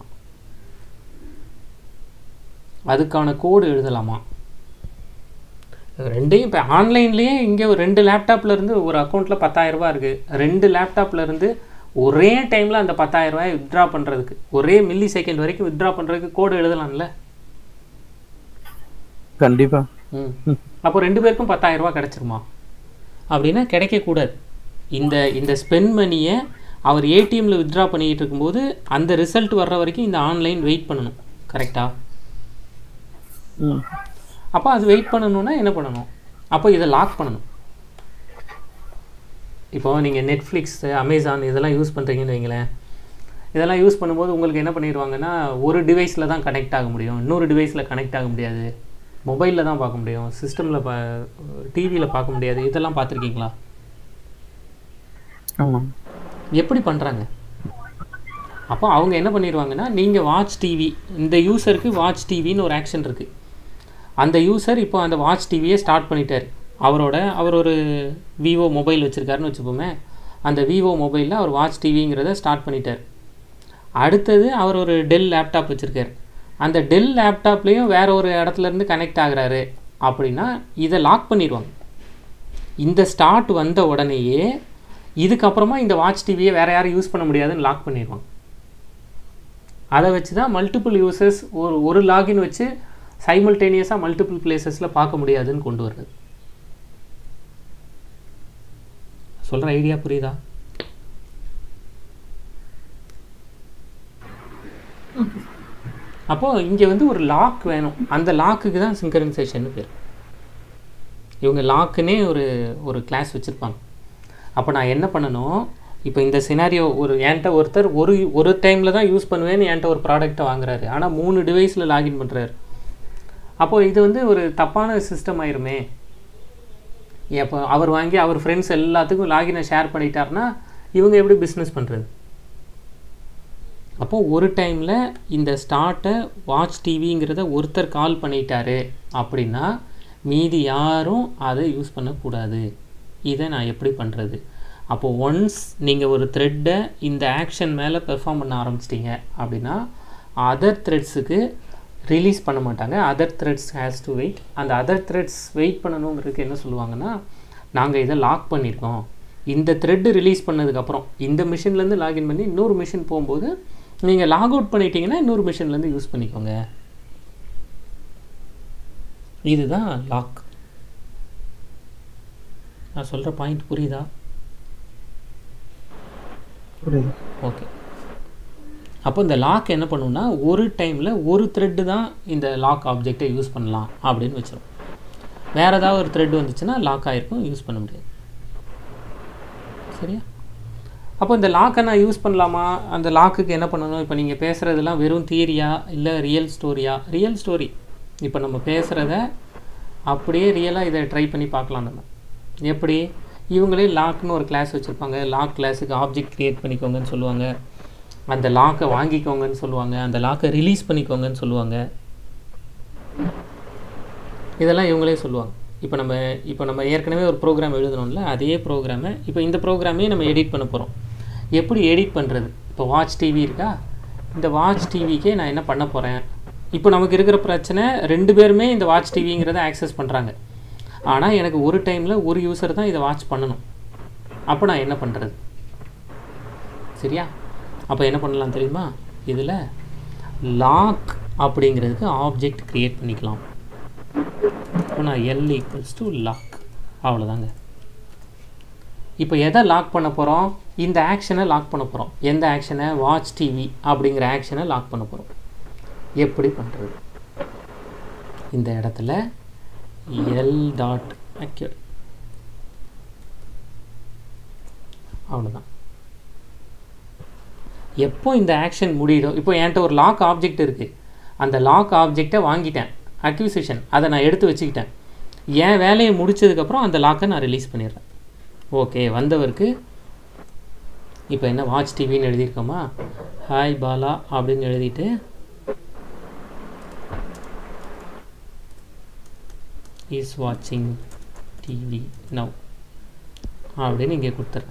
அதுக்கான கோடு எழுதலாமா ரெண்டையும் இப்போ ஆன்லைன்லேயே இங்கே ஒரு ரெண்டு லேப்டாப்ல இருந்து ஒரு அக்கௌண்ட்டில் பத்தாயிரரூபா இருக்குது ரெண்டு லேப்டாப்ல இருந்து ஒரே டைமில் அந்த பத்தாயிரரூபாயை வித்ட்ரா பண்ணுறதுக்கு ஒரே மில்லி செகண்ட் வரைக்கும் வித்ட்ரா பண்ணுறதுக்கு கோடு எழுதலாம்ல கண்டிப்பா ம் அப்போ ரெண்டு பேருக்கும் பத்தாயிரரூபா கிடச்சிருமா அப்படின்னா கிடைக்கக்கூடாது இந்த இந்த ஸ்பெண்ட் மணியை அவர் ஏடிஎம்மில் வித்ட்ரா பண்ணிக்கிட்டு இருக்கும்போது அந்த ரிசல்ட் வர்ற வரைக்கும் இந்த ஆன்லைன் வெயிட் பண்ணணும் கரெக்டா ம் அப்போ அது வெயிட் பண்ணணும்னா என்ன பண்ணணும் அப்போ இதை லாக் பண்ணணும் இப்போ நீங்கள் நெட்ஃப்ளிக்ஸ் அமேசான் இதெல்லாம் யூஸ் பண்ணுறீங்கன்னு வைங்களேன் இதெல்லாம் யூஸ் பண்ணும்போது உங்களுக்கு என்ன பண்ணிடுவாங்கன்னா ஒரு டிவைஸில் தான் கனெக்ட் ஆக முடியும் இன்னொரு டிவைஸில் கனெக்ட் ஆக முடியாது மொபைலில் தான் பார்க்க முடியும் சிஸ்டமில் பா டிவியில் பார்க்க முடியாது இதெல்லாம் பார்த்துருக்கீங்களா ஆமா எப்படி பண்ணுறாங்க அப்போ அவங்க என்ன பண்ணிடுவாங்கன்னா நீங்கள் வாட்ச் டிவி இந்த யூசருக்கு வாட்ச் டிவின்னு ஒரு ஆக்ஷன் இருக்குது அந்த யூசர் இப்போ அந்த வாட்ச் டிவியை ஸ்டார்ட் பண்ணிட்டார் அவரோட அவர் ஒரு விவோ மொபைல் வச்சுருக்காருன்னு வச்சுப்போமே அந்த விவோ மொபைலில் அவர் வாட்ச் டிவிங்கிறத ஸ்டார்ட் பண்ணிட்டார் அடுத்தது அவர் ஒரு டெல் லேப்டாப் வச்சுருக்காரு அந்த டெல் லேப்டாப்லேயும் வேற ஒரு இடத்துல இருந்து கனெக்ட் ஆகுறாரு அப்படின்னா இதை லாக் பண்ணிடுவாங்க இந்த ஸ்டார்ட் வந்த உடனேயே இதுக்கப்புறமா இந்த வாட்ச் டிவியை வேற யாரும் யூஸ் பண்ண முடியாதுன்னு லாக் பண்ணிடுவாங்க அதை வச்சு தான் மல்டிபிள் யூசர்ஸ் ஒரு ஒரு லாகின் வச்சு சைமல்டேனியஸாக மல்டிபிள் பிளேசஸில் பார்க்க முடியாதுன்னு கொண்டு வர்றது சொல்கிற ஐடியா புரியுதா அப்போது இங்கே வந்து ஒரு லாக் வேணும் அந்த லாக்குக்கு தான் சிங்கரனைசேஷன் பேர் இவங்க லாக்குன்னே ஒரு ஒரு கிளாஸ் வச்சுருப்பாங்க அப்போ நான் என்ன பண்ணணும் இப்போ இந்த சினாரியோ ஒரு என்கிட்ட ஒருத்தர் ஒரு ஒரு டைமில் தான் யூஸ் பண்ணுவேன்னு என்கிட்ட ஒரு ப்ராடக்ட்டை வாங்குறாரு ஆனால் மூணு டிவைஸில் லாகின் பண்ணுறாரு அப்போது இது வந்து ஒரு தப்பான சிஸ்டம் ஆயிருமே இப்போ அவர் வாங்கி அவர் ஃப்ரெண்ட்ஸ் எல்லாத்துக்கும் லாகினை ஷேர் பண்ணிட்டாருன்னா இவங்க எப்படி பிஸ்னஸ் பண்ணுறது அப்போது ஒரு டைமில் இந்த ஸ்டார்ட்டை வாட்ச் டிவிங்கிறத ஒருத்தர் கால் பண்ணிட்டாரு அப்படின்னா மீதி யாரும் அதை யூஸ் பண்ணக்கூடாது இதை நான் எப்படி பண்ணுறது அப்போது ஒன்ஸ் நீங்கள் ஒரு த்ரெட்டை இந்த ஆக்ஷன் மேலே பெர்ஃபார்ம் பண்ண ஆரம்பிச்சிட்டிங்க அப்படின்னா அதர் த்ரெட்ஸுக்கு ரிலீஸ் பண்ண மாட்டாங்க other threads has to wait அந்த அதர் த்ரெட்ஸ் வெயிட் பண்ணணுங்கிறதுக்கு என்ன சொல்லுவாங்கன்னா நாங்கள் இதை லாக் பண்ணியிருக்கோம் இந்த த்ரெட்டு ரிலீஸ் பண்ணதுக்கப்புறம் இந்த மிஷின்லேருந்து லாகின் பண்ணி இன்னொரு மிஷின் போகும்போது நீங்கள் லாக் அவுட் பண்ணிட்டீங்கன்னா இன்னொரு மிஷின்லேருந்து யூஸ் பண்ணிக்கோங்க இதுதான் லாக் நான் சொல்கிற பாயிண்ட் புரியுதா புரியுது ஓகே அப்போ இந்த லாக் என்ன பண்ணுன்னா ஒரு டைமில் ஒரு த்ரெட்டு தான் இந்த லாக் ஆப்ஜெக்டை யூஸ் பண்ணலாம் அப்படின்னு வச்சிடும் வேறு ஏதாவது ஒரு த்ரெட் வந்துச்சுன்னா லாக் ஆகிருக்கும் யூஸ் பண்ண முடியாது சரியா அப்போ இந்த லாக்கை நான் யூஸ் பண்ணலாமா அந்த லாக்குக்கு என்ன பண்ணணும் இப்போ நீங்கள் பேசுகிறதெல்லாம் வெறும் தியரியா இல்லை ரியல் ஸ்டோரியா ரியல் ஸ்டோரி இப்போ நம்ம பேசுகிறத அப்படியே ரியலாக இதை ட்ரை பண்ணி பார்க்கலாம் நம்ம எப்படி இவங்களே லாக்னு ஒரு கிளாஸ் வச்சுருப்பாங்க லாக் கிளாஸுக்கு ஆப்ஜெக்ட் க்ரியேட் பண்ணிக்கோங்கன்னு சொல்லுவாங்க அந்த லாக்கை வாங்கிக்கோங்கன்னு சொல்லுவாங்க அந்த லாக்கை ரிலீஸ் பண்ணிக்கோங்கன்னு சொல்லுவாங்க இதெல்லாம் இவங்களே சொல்லுவாங்க இப்போ நம்ம இப்போ நம்ம ஏற்கனவே ஒரு ப்ரோக்ராம் எழுதணும்ல அதே ப்ரோக்ராமை இப்போ இந்த ப்ரோக்ராமே நம்ம எடிட் பண்ண போகிறோம் எப்படி எடிட் பண்ணுறது இப்போ வாட்ச் டிவி இருக்கா இந்த வாட்ச் டிவிக்கே நான் என்ன பண்ண போகிறேன் இப்போ நமக்கு இருக்கிற பிரச்சனை ரெண்டு பேருமே இந்த வாட்ச் டிவிங்கிறத ஆக்சஸ் பண்ணுறாங்க ஆனால் எனக்கு ஒரு டைமில் ஒரு யூசர் தான் இதை வாட்ச் பண்ணணும் அப்போ நான் என்ன பண்ணுறது சரியா அப்போ என்ன பண்ணலாம் தெரியுமா இதில் லாக் அப்படிங்கிறதுக்கு ஆப்ஜெக்ட் க்ரியேட் பண்ணிக்கலாம் இப்போ நான் எல் ஈக்குவல்ஸ் டு லாக் அவ்வளோதாங்க இப்போ எதை லாக் பண்ண போகிறோம் இந்த ஆக்ஷனை லாக் பண்ண போகிறோம் எந்த ஆக்ஷனை வாட்ச் டிவி அப்படிங்கிற ஆக்ஷனை லாக் பண்ண போகிறோம் எப்படி பண்ணுறது இந்த இடத்துல எல் டாட் அக்யூர் அவ்வளோதான் எப்போ இந்த ஆக்ஷன் முடியுதோ இப்போ என்கிட்ட ஒரு லாக் ஆப்ஜெக்ட் இருக்குது அந்த லாக் ஆப்ஜெக்டை வாங்கிட்டேன் அக்யூசிஷன் அதை நான் எடுத்து வச்சுக்கிட்டேன் என் வேலையை முடிச்சதுக்கப்புறம் அந்த லாக்கை நான் ரிலீஸ் பண்ணிடுறேன் ஓகே வந்தவருக்கு இப்போ என்ன வாட்ச் டிவின்னு எழுதியிருக்கோமா ஹாய் பாலா அப்படின்னு எழுதிட்டு இஸ் வாட்சிங் டிவி நவ் அப்படின்னு இங்கே கொடுத்துறேன்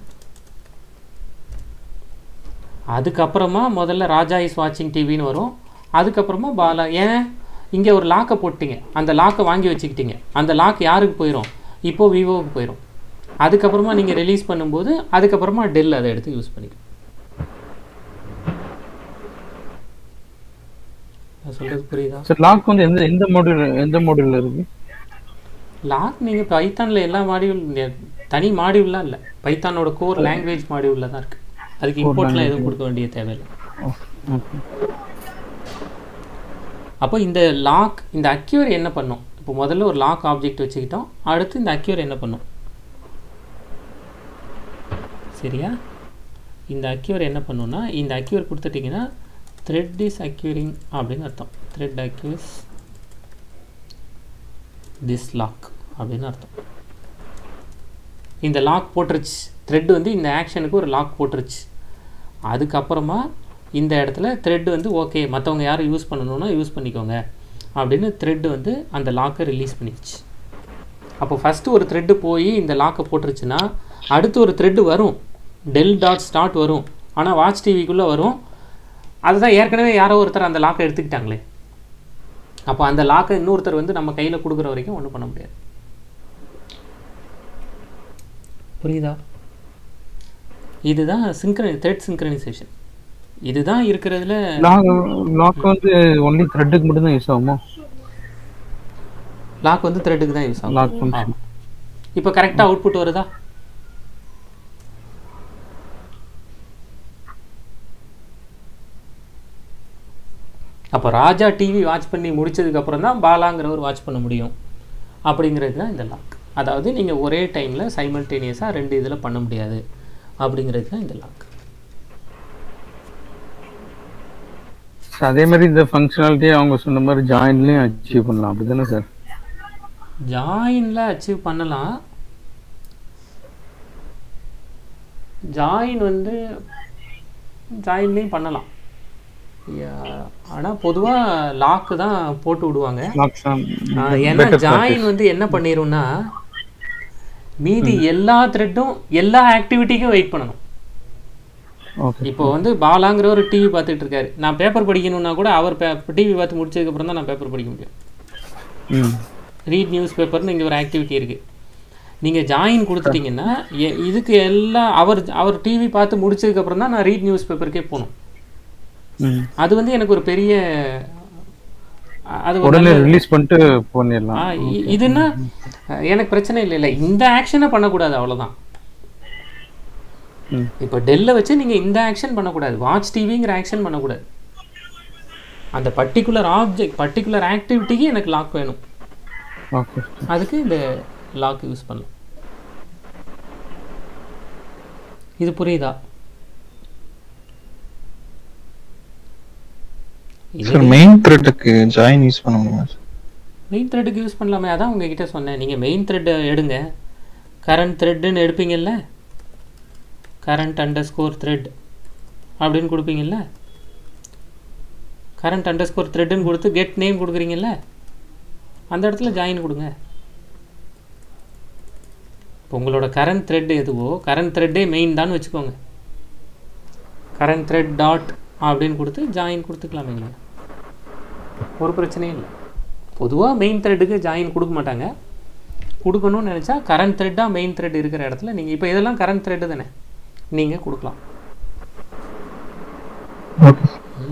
அதுக்கப்புறமா முதல்ல ராஜா இஸ் வாட்சிங் டிவின்னு வரும் அதுக்கப்புறமா பாலா ஏன் இங்கே ஒரு லாக்கை போட்டீங்க அந்த லாக்கை வாங்கி வச்சுக்கிட்டீங்க அந்த லாக் யாருக்கு போயிடும் இப்போது விவோவுக்கு போயிடும் அதுக்கப்புறமா நீங்கள் ரிலீஸ் பண்ணும்போது அதுக்கப்புறமா டெல் அதை எடுத்து யூஸ் பண்ணிக்கும் நான் சொல்கிறது புரியுதா சார் லாக் வந்து எந்த எந்த மாடியூல் எந்த மாடியூல்ல இருக்கு லாக் நீங்கள் பைத்தானில் எல்லா மாடியூல் தனி மாடியூல்லாம் இல்லை பைத்தானோட கோர் லாங்குவேஜ் மாடியூலில் தான் இருக்குது அதுக்கு இம்போர்ட்லாம் எதுவும் கொடுக்க வேண்டிய தேவையில்லை ஓகே அப்போ இந்த லாக் இந்த அக்யூர் என்ன பண்ணும் இப்போ முதல்ல ஒரு லாக் ஆப்ஜெக்ட் வச்சுக்கிட்டோம் அடுத்து இந்த அக்யூர் என்ன பண்ணும் சரியா இந்த அக்யூர் என்ன பண்ணுன்னா இந்த அக்யூர் கொடுத்துட்டிங்கன்னா த்ரெட் இஸ் அக்யூரிங் அப்படின்னு அர்த்தம் த்ரெட் அக்யூஸ் திஸ் லாக் அப்படின்னு அர்த்தம் இந்த லாக் போட்டுருச்சு த்ரெட் வந்து இந்த ஆக்ஷனுக்கு ஒரு லாக் போட்டுருச்சு அதுக்கப்புறமா இந்த இடத்துல த்ரெட் வந்து ஓகே மற்றவங்க யாரும் யூஸ் பண்ணணும்னா யூஸ் பண்ணிக்கோங்க அப்படின்னு த்ரெட் வந்து அந்த லாக்கை ரிலீஸ் பண்ணிடுச்சு அப்போ ஃபஸ்ட்டு ஒரு த்ரெட்டு போய் இந்த லாக்கை போட்டுருச்சுன்னா அடுத்து ஒரு த்ரெட்டு வரும் டெல் டாட் ஸ்டார்ட் வரும் ஆனால் வாட்ச் டிவிக்குள்ளே வரும் அதுதான் ஏற்கனவே யாரோ ஒருத்தர் அந்த லாக்கை எடுத்துக்கிட்டாங்களே அப்போ அந்த லாக்கை இன்னொருத்தர் வந்து நம்ம கையில் கொடுக்குற வரைக்கும் ஒன்றும் பண்ண முடியாது புரியுதா இதுதான் சிங்க்ரனி த்ரெட் சிங்க்ரனைசேஷன் இதுதான் இருக்கிறதுல லாக் லாக் வந்து ஒன்லி த்ரெட்டுக்கு மட்டும் தான் யூஸ் ஆகுமோ லாக் வந்து த்ரெட்டுக்கு தான் யூஸ் ஆகும் லாக் ஃபங்க்ஷன் ஆமா. இப்போ கரெக்டாக அவுட்புட் வருதா அப்போ ராஜா டிவி வாட்ச் பண்ணி முடிச்சதுக்கப்புறம் தான் பாலாங்கிறவர் வாட்ச் பண்ண முடியும் அப்படிங்கிறது தான் இந்த லாக் அதாவது நீங்கள் ஒரே டைமில் சைமல்டேனியஸாக ரெண்டு இதில் பண்ண முடியாது அப்படிங்கிறது தான் இந்த லாக் அதே மாதிரி இந்த ஃபங்க்ஷனாலிட்டியை அவங்க சொன்ன மாதிரி ஜாயின்லயும் அச்சீவ் பண்ணலாம் அப்படிதானே சார் ஜாயினில் அச்சீவ் பண்ணலாம் ஜாயின் வந்து ஜாயின்லேயும் பண்ணலாம் ஆனால் பொதுவாக லாக்கு தான் போட்டு விடுவாங்க லாக் ஆஹ் ஏன்னா ஜாயின் வந்து என்ன பண்ணிரும்னா மீதி எல்லா த்ரெட்டும் எல்லா ஆக்டிவிட்டிக்கும் வெயிட் பண்ணணும் ஓகே இப்போ வந்து பாலாங்கிற ஒரு டிவி பார்த்துட்டு இருக்காரு நான் பேப்பர் படிக்கணும்னா கூட அவர் டிவி பார்த்து முடிச்சதுக்கப்புறம் தான் நான் பேப்பர் படிக்க முடியும் ம் ரீட் நியூஸ் பேப்பர்னு இங்கே ஒரு ஆக்டிவிட்டி இருக்குது நீங்கள் ஜாயின் கொடுத்துட்டீங்கன்னா எ- இதுக்கு எல்லாம் அவர் அவர் டிவி பார்த்து முடிச்சதுக்கப்புறம் தான் நான் ரீட் நியூஸ் பேப்பருக்கே போகணும் ம் அது வந்து எனக்கு ஒரு பெரிய அ- அது ஒரு உடனே நல்ல- ரிலீஸ் பண்ணிட்டு பண்ணிடலாம் ஆ, இ- இதுன்னா அஹ், எனக்கு பிரச்சனை இல்லை இல்லை இந்த ஆக்ஷனை பண்ணக்கூடாது அவ்வளவுதான் ம் இப்போ டெல்லை வச்சு நீங்கள் இந்த ஆக்ஷன் பண்ணக்கூடாது வாட்ச் டிவிங்கிற ஆக்ஷன் பண்ணக்கூடாது அந்த பர்டிகுலர் ஆப்ஜெக்ட் பர்டிகுலர் ஆக்டிவிட்டிக்கு எனக்கு லாக் வேணும் ஓகே அதுக்கு இந்த லாக் யூஸ் பண்ணலாம் இது புரியுதா இது சார் மெயின் த்ரெட்டுக்கு ஜாயின் யூஸ் பண்ண முடியுமா சார் மெயின் த்ரெட்டுக்கு யூஸ் பண்ணலாமே அதான் உங்ககிட்ட சொன்னேன் நீங்கள் மெயின் த்ரெட்டை எடுங்க கரண்ட் த்ரெட்டுன்னு எடுப்பீங்கல்ல கரண்ட் அண்டர் ஸ்கோர் த்ரெட் அப்படின்னு கொடுப்பீங்கல்ல கரண்ட் அண்டர் ஸ்கோர் த்ரெட்டுன்னு கொடுத்து கெட் நேம் கொடுக்குறீங்கல்ல அந்த இடத்துல ஜாயின் கொடுங்க இப்போ உங்களோட கரண்ட் த்ரெட் எதுவோ கரண்ட் த்ரெட்டே மெயின் தான் வச்சுக்கோங்க கரண்ட் த்ரெட் டாட் அப்படின்னு கொடுத்து ஜாயின் கொடுத்துக்கலாமே நீங்கள் ஒரு பிரச்சனையும் இல்லை பொதுவாக மெயின் த்ரெட்டுக்கு ஜாயின் கொடுக்க மாட்டாங்க கொடுக்கணும்னு நினச்சா கரண்ட் த்ரெட்டாக மெயின் த்ரெட் இருக்கிற இடத்துல நீங்கள் இப்போ இதெல்லாம் கரண்ட் த்ரெட்டு தானே நீங்கள் கொடுக்கலாம் ஓகே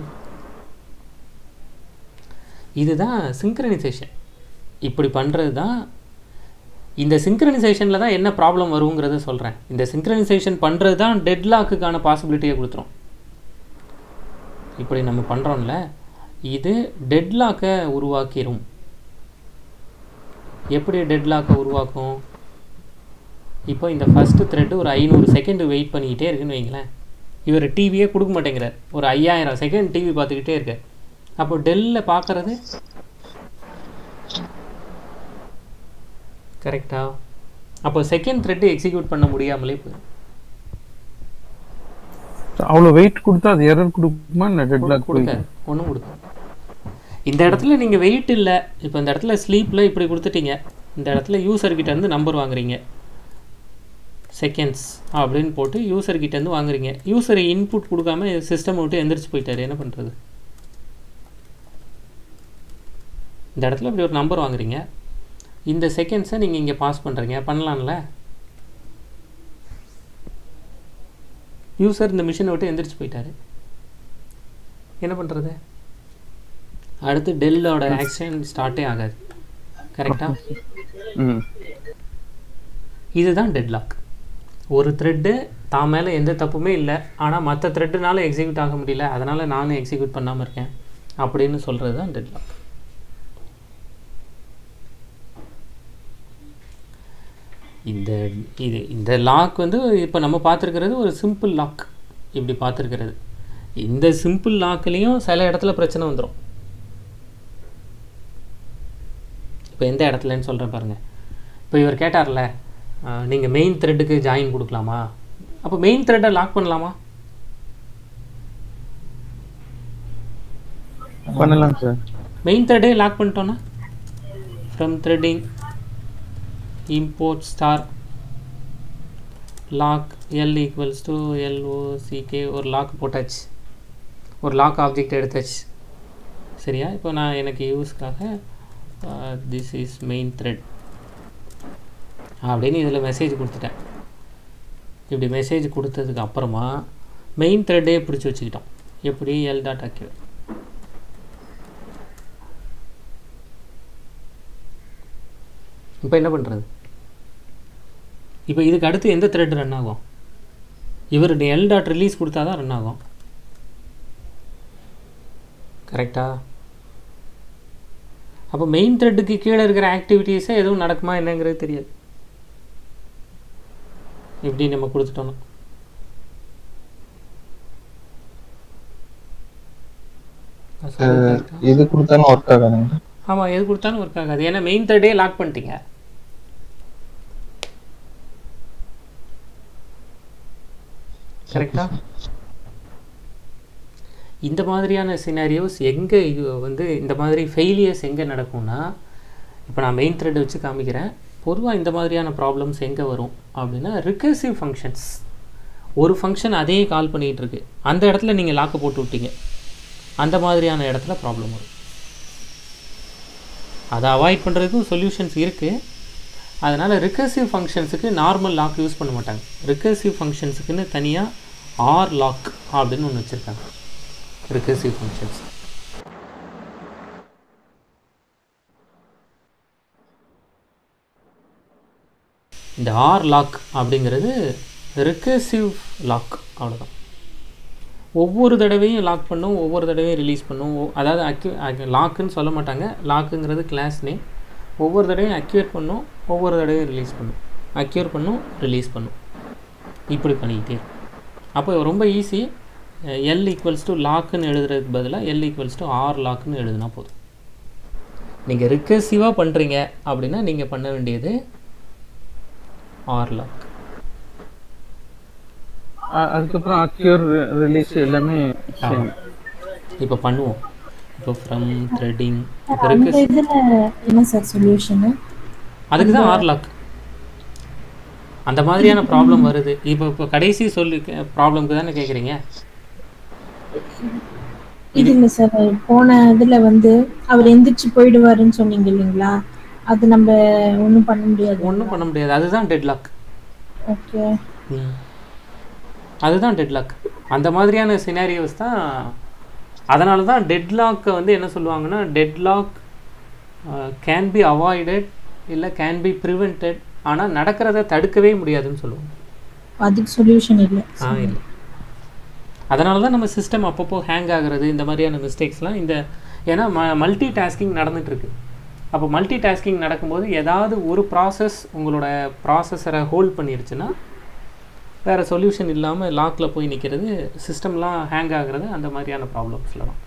இதுதான் சிங்க்ரனைசேஷன் இப்படி பண்ணுறது தான் இந்த சிங்க்ரனைசேஷனில் தான் என்ன ப்ராப்ளம் வருங்கிறத சொல்கிறேன் இந்த சிங்க்ரனைசேஷன் பண்ணுறது தான் டெட்லாக்குக்கான பாசிபிலிட்டியை கொடுத்துரும் இப்படி நம்ம பண்ணுறோம்ல இது டெட்லாக்கை உருவாக்கிரும் எப்படி டெட்லாக்கை உருவாக்கும் இப்போ இந்த ஃபஸ்ட்டு த்ரெட்டு ஒரு ஐநூறு செகண்ட் வெயிட் பண்ணிக்கிட்டே இருக்குன்னு வைங்களேன் இவர் டிவியே கொடுக்க மாட்டேங்கிறார் ஒரு ஐயாயிரம் செகண்ட் டிவி பார்த்துக்கிட்டே இருக்கார் அப்போ டெல்ல பார்க்கறது கரெக்டா அப்போ செகண்ட் த்ரெட்டு எக்ஸிக்யூட் பண்ண முடியாமலே போயிடும் அவ்வளவு வெயிட் கொடுத்தா அது எரர் கொடுக்குமா என்ன டெட்லாக் கொடுக்காது ஒன்றும் கொடுக்காது இந்த இடத்துல நீங்கள் வெயிட் இல்லை இப்போ இந்த இடத்துல ஸ்லீப்பில் இப்படி கொடுத்துட்டீங்க இந்த இடத்துல யூசர்கிட்ட இருந்து நம்பர் வாங்குறீங்க செகண்ட்ஸ் அப்படின்னு போட்டு யூசர்கிட்ட இருந்து வாங்குறீங்க யூசர் இன்புட் கொடுக்காம சிஸ்டம் விட்டு எந்திரிச்சு போயிட்டாரு என்ன பண்ணுறது இந்த இடத்துல இப்படி ஒரு நம்பர் வாங்குறீங்க இந்த செகண்ட்ஸை நீங்கள் இங்கே பாஸ் பண்ணுறீங்க பண்ணலாம்ல யூசர் இந்த மிஷினை விட்டு எந்திரிச்சு போயிட்டாரு என்ன பண்ணுறது அடுத்து டெல்லோட ஆக்ஷன் ஸ்டார்ட்டே ஆகாது கரெக்டாக ம் இதுதான் டெட்லாக் ஒரு த்ரெட்டு தான் மேலே எந்த தப்புமே இல்லை ஆனால் மற்ற த்ரெட்டுனால எக்ஸிக்யூட் ஆக முடியல அதனால் நானும் எக்ஸிக்யூட் பண்ணாமல் இருக்கேன் அப்படின்னு சொல்கிறது தான் டெட்லாக் இந்த இது இந்த லாக் வந்து இப்போ நம்ம பார்த்துருக்கிறது ஒரு சிம்பிள் லாக் இப்படி பார்த்துருக்கிறது இந்த சிம்பிள் லாக்லேயும் சில இடத்துல பிரச்சனை வந்துடும் இப்போ எந்த இடத்துலன்னு சொல்கிறேன் பாருங்கள் இப்போ இவர் கேட்டார்ல நீங்கள் மெயின் த்ரெட்டுக்கு ஜாயின் கொடுக்கலாமா அப்போ மெயின் த்ரெட்டை லாக் பண்ணலாமா பண்ணலாம் சார் மெயின் த்ரெட்டே லாக் பண்ணிட்டோன்னா from threading import star lock L equals to L O C K ஒரு லாக் போட்டாச்சு ஒரு லாக் ஆப்ஜெக்ட் எடுத்தாச்சு சரியா இப்போ நான் எனக்கு யூஸ்க்காக திஸ் இஸ் மெயின் த்ரெட் அப்படின்னு இதில் மெசேஜ் கொடுத்துட்டேன் இப்படி மெசேஜ் கொடுத்ததுக்கு அப்புறமா மெயின் த்ரெட்டே பிடிச்சி வச்சுக்கிட்டோம் எப்படி எல் டாட் அக்யூ இப்போ என்ன பண்ணுறது இப்போ இதுக்கு அடுத்து எந்த த்ரெட் ரன் ஆகும் இவர் எல் டாட் ரிலீஸ் கொடுத்தா தான் ரன் ஆகும் கரெக்டா அப்போ மெயின் த்ரெட்டுக்கு கீழே இருக்கிற ஆக்டிவிட்டீஸே எதுவும் நடக்குமா என்னங்கிறது தெரியாது இப்படி நம்ம கொடுத்துட்டோம் இது கொடுத்தாலும் ஒர்க் ஆகாதுங்க ஆமாம் எது கொடுத்தாலும் ஒர்க் ஆகாது ஏன்னா மெயின் த்ரெட்டே லாக் பண்ணிட்டீங்க கரெக்டா இந்த மாதிரியான சினாரியோஸ் எங்கே வந்து இந்த மாதிரி ஃபெயிலியர்ஸ் எங்கே நடக்கும்னா இப்போ நான் மெயின் த்ரெட் வச்சு காமிக்கிறேன் பொதுவாக இந்த மாதிரியான ப்ராப்ளம்ஸ் எங்கே வரும் அப்படின்னா ரிகர்சிவ் ஃபங்க்ஷன்ஸ் ஒரு ஃபங்க்ஷன் அதே கால் பண்ணிகிட்டு இருக்கு அந்த இடத்துல நீங்கள் லாக்கு போட்டு விட்டீங்க அந்த மாதிரியான இடத்துல ப்ராப்ளம் வரும் அதை அவாய்ட் பண்ணுறதுக்கும் சொல்யூஷன்ஸ் இருக்குது அதனால் ரிகர்சிவ் ஃபங்க்ஷன்ஸுக்கு நார்மல் லாக் யூஸ் பண்ண மாட்டாங்க ரிகர்சிவ் ஃபங்க்ஷன்ஸுக்குன்னு தனியாக ஆர் லாக் அப்படின்னு ஒன்று வச்சுருக்காங்க ரிகர்சிவ் ஃபங்க்ஷன்ஸ் இந்த ஆர் லாக் அப்படிங்கிறது ரிகர்சிவ் லாக் அவ்வளோதான் ஒவ்வொரு தடவையும் லாக் பண்ணும் ஒவ்வொரு தடவையும் ரிலீஸ் பண்ணும் ஒ- அதாவது அக்யூ லாக்குன்னு சொல்ல மாட்டாங்க லாக்குங்கிறது கிளாஸ் நேம் ஒவ்வொரு தடவையும் அக்யூர் பண்ணும் ஒவ்வொரு தடவையும் ரிலீஸ் பண்ணும் அக்யூர் பண்ணும் ரிலீஸ் பண்ணும் இப்படி பண்ணிக்கிட்டே இருக்கும் அப்போ ரொம்ப ஈஸி எல் ஈக்குவல்ஸ் டு லாக்குன்னு எழுதுறதுக்கு பதிலாக எல் ஈக்குவல்ஸ் டு ஆர் லாக்குன்னு எழுதுனா போதும் நீங்கள் ரிகர்சிவாக பண்ணுறீங்க அப்படின்னா நீங்கள் பண்ண வேண்டியது ஆர் லாக் அ- அதுக்கப்புறம் அக்யூர் ரிலீஸ் எல்லாமே same. இப்போ பண்ணுவோம் இப்போ ஃப்ரம் த்ரெட்டிங் இப்போ அந்த ரிகர்ஸ் இதுல என்ன சார் சொல்யூஷனு அதுக்கு தான் ஆர் லாக் அந்த மாதிரியான ப்ராப்ளம் வருது இப்போ இப்போ கடைசி சொல்லி ப்ராப்ளம்க்கு தானே கேட்குறீங்க இது இல்ல சார் போன இதுல வந்து அவர் எந்திரிச்சு போயிடுவாருன்னு சொன்னீங்க இல்லைங்களா அது நம்ம ஒண்ணும் பண்ண முடியாது ஒன்றும் பண்ண முடியாது அதுதான் டெட்லாக் ஓகே அதுதான் டெட்லாக் அந்த மாதிரியான சினாரியோஸ் தான் அதனால தான் டெட்லாக்கை வந்து என்ன சொல்லுவாங்கன்னா டெட்லாக் கேன் பி அவாய்டட் இல்லை கேன் பி ப்ரிவெண்டட் ஆனால் நடக்கிறத தடுக்கவே முடியாதுன்னு சொல்லுவாங்க அதுக்கு சொல்யூஷன் இல்ல ஆ இல்லை அதனால தான் நம்ம சிஸ்டம் அப்பப்போ ஹேங் ஆகுறது இந்த மாதிரியான மிஸ்டேக்ஸ்லாம் இந்த ஏன்னா ம மல்டி டாஸ்கிங் நடந்துகிட்ருக்கு அப்போ மல்டி டாஸ்கிங் நடக்கும்போது ஏதாவது ஒரு ப்ராசஸ் உங்களோட ப்ராசஸரை ஹோல்ட் பண்ணிருச்சுன்னா வேறு சொல்யூஷன் இல்லாமல் லாக்கில் போய் நிற்கிறது சிஸ்டம்லாம் ஹேங் ஆகுறது அந்த மாதிரியான ப்ராப்ளம்ஸில் தான்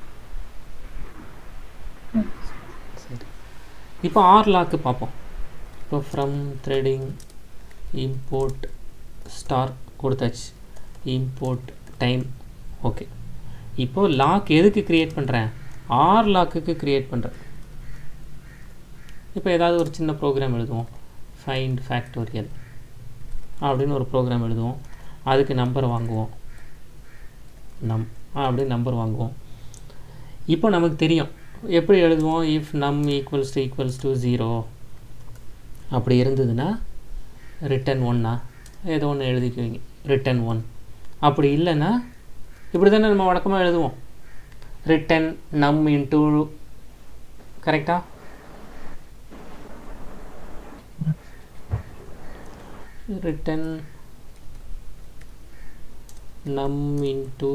சரி இப்போ ஆர் லாக்கு பார்ப்போம் இப்போ ஃப்ரம் த்ரெடிங் இம்போர்ட் ஸ்டார் கொடுத்தாச்சு இம்போர்ட் டைம் ஓகே இப்போது லாக் எதுக்கு க்ரியேட் பண்ணுறேன் ஆர் லாக்குக்கு க்ரியேட் பண்ணுறேன் இப்போ ஏதாவது ஒரு சின்ன ப்ரோக்ராம் எழுதுவோம் ஃபைண்ட் ஃபேக்டோரியல் அப்படின்னு ஒரு ப்ரோக்ராம் எழுதுவோம் அதுக்கு நம்பர் வாங்குவோம் நம் அப்படின்னு நம்பர் வாங்குவோம் இப்போ நமக்கு தெரியும் எப்படி எழுதுவோம் if num equals to equals to zero அப்படி இருந்ததுன்னா ரிட்டன் ஒன்னா ஏதோ ஒன்று எழுதிக்குவீங்க ரிட்டன் ஒன் அப்படி இல்லைன்னா இப்படி தானே நம்ம வழக்கமாக எழுதுவோம் ரிட்டன் நம் இன்ட்டு கரெக்டா ரிட்டன் நம் இன்ட்டு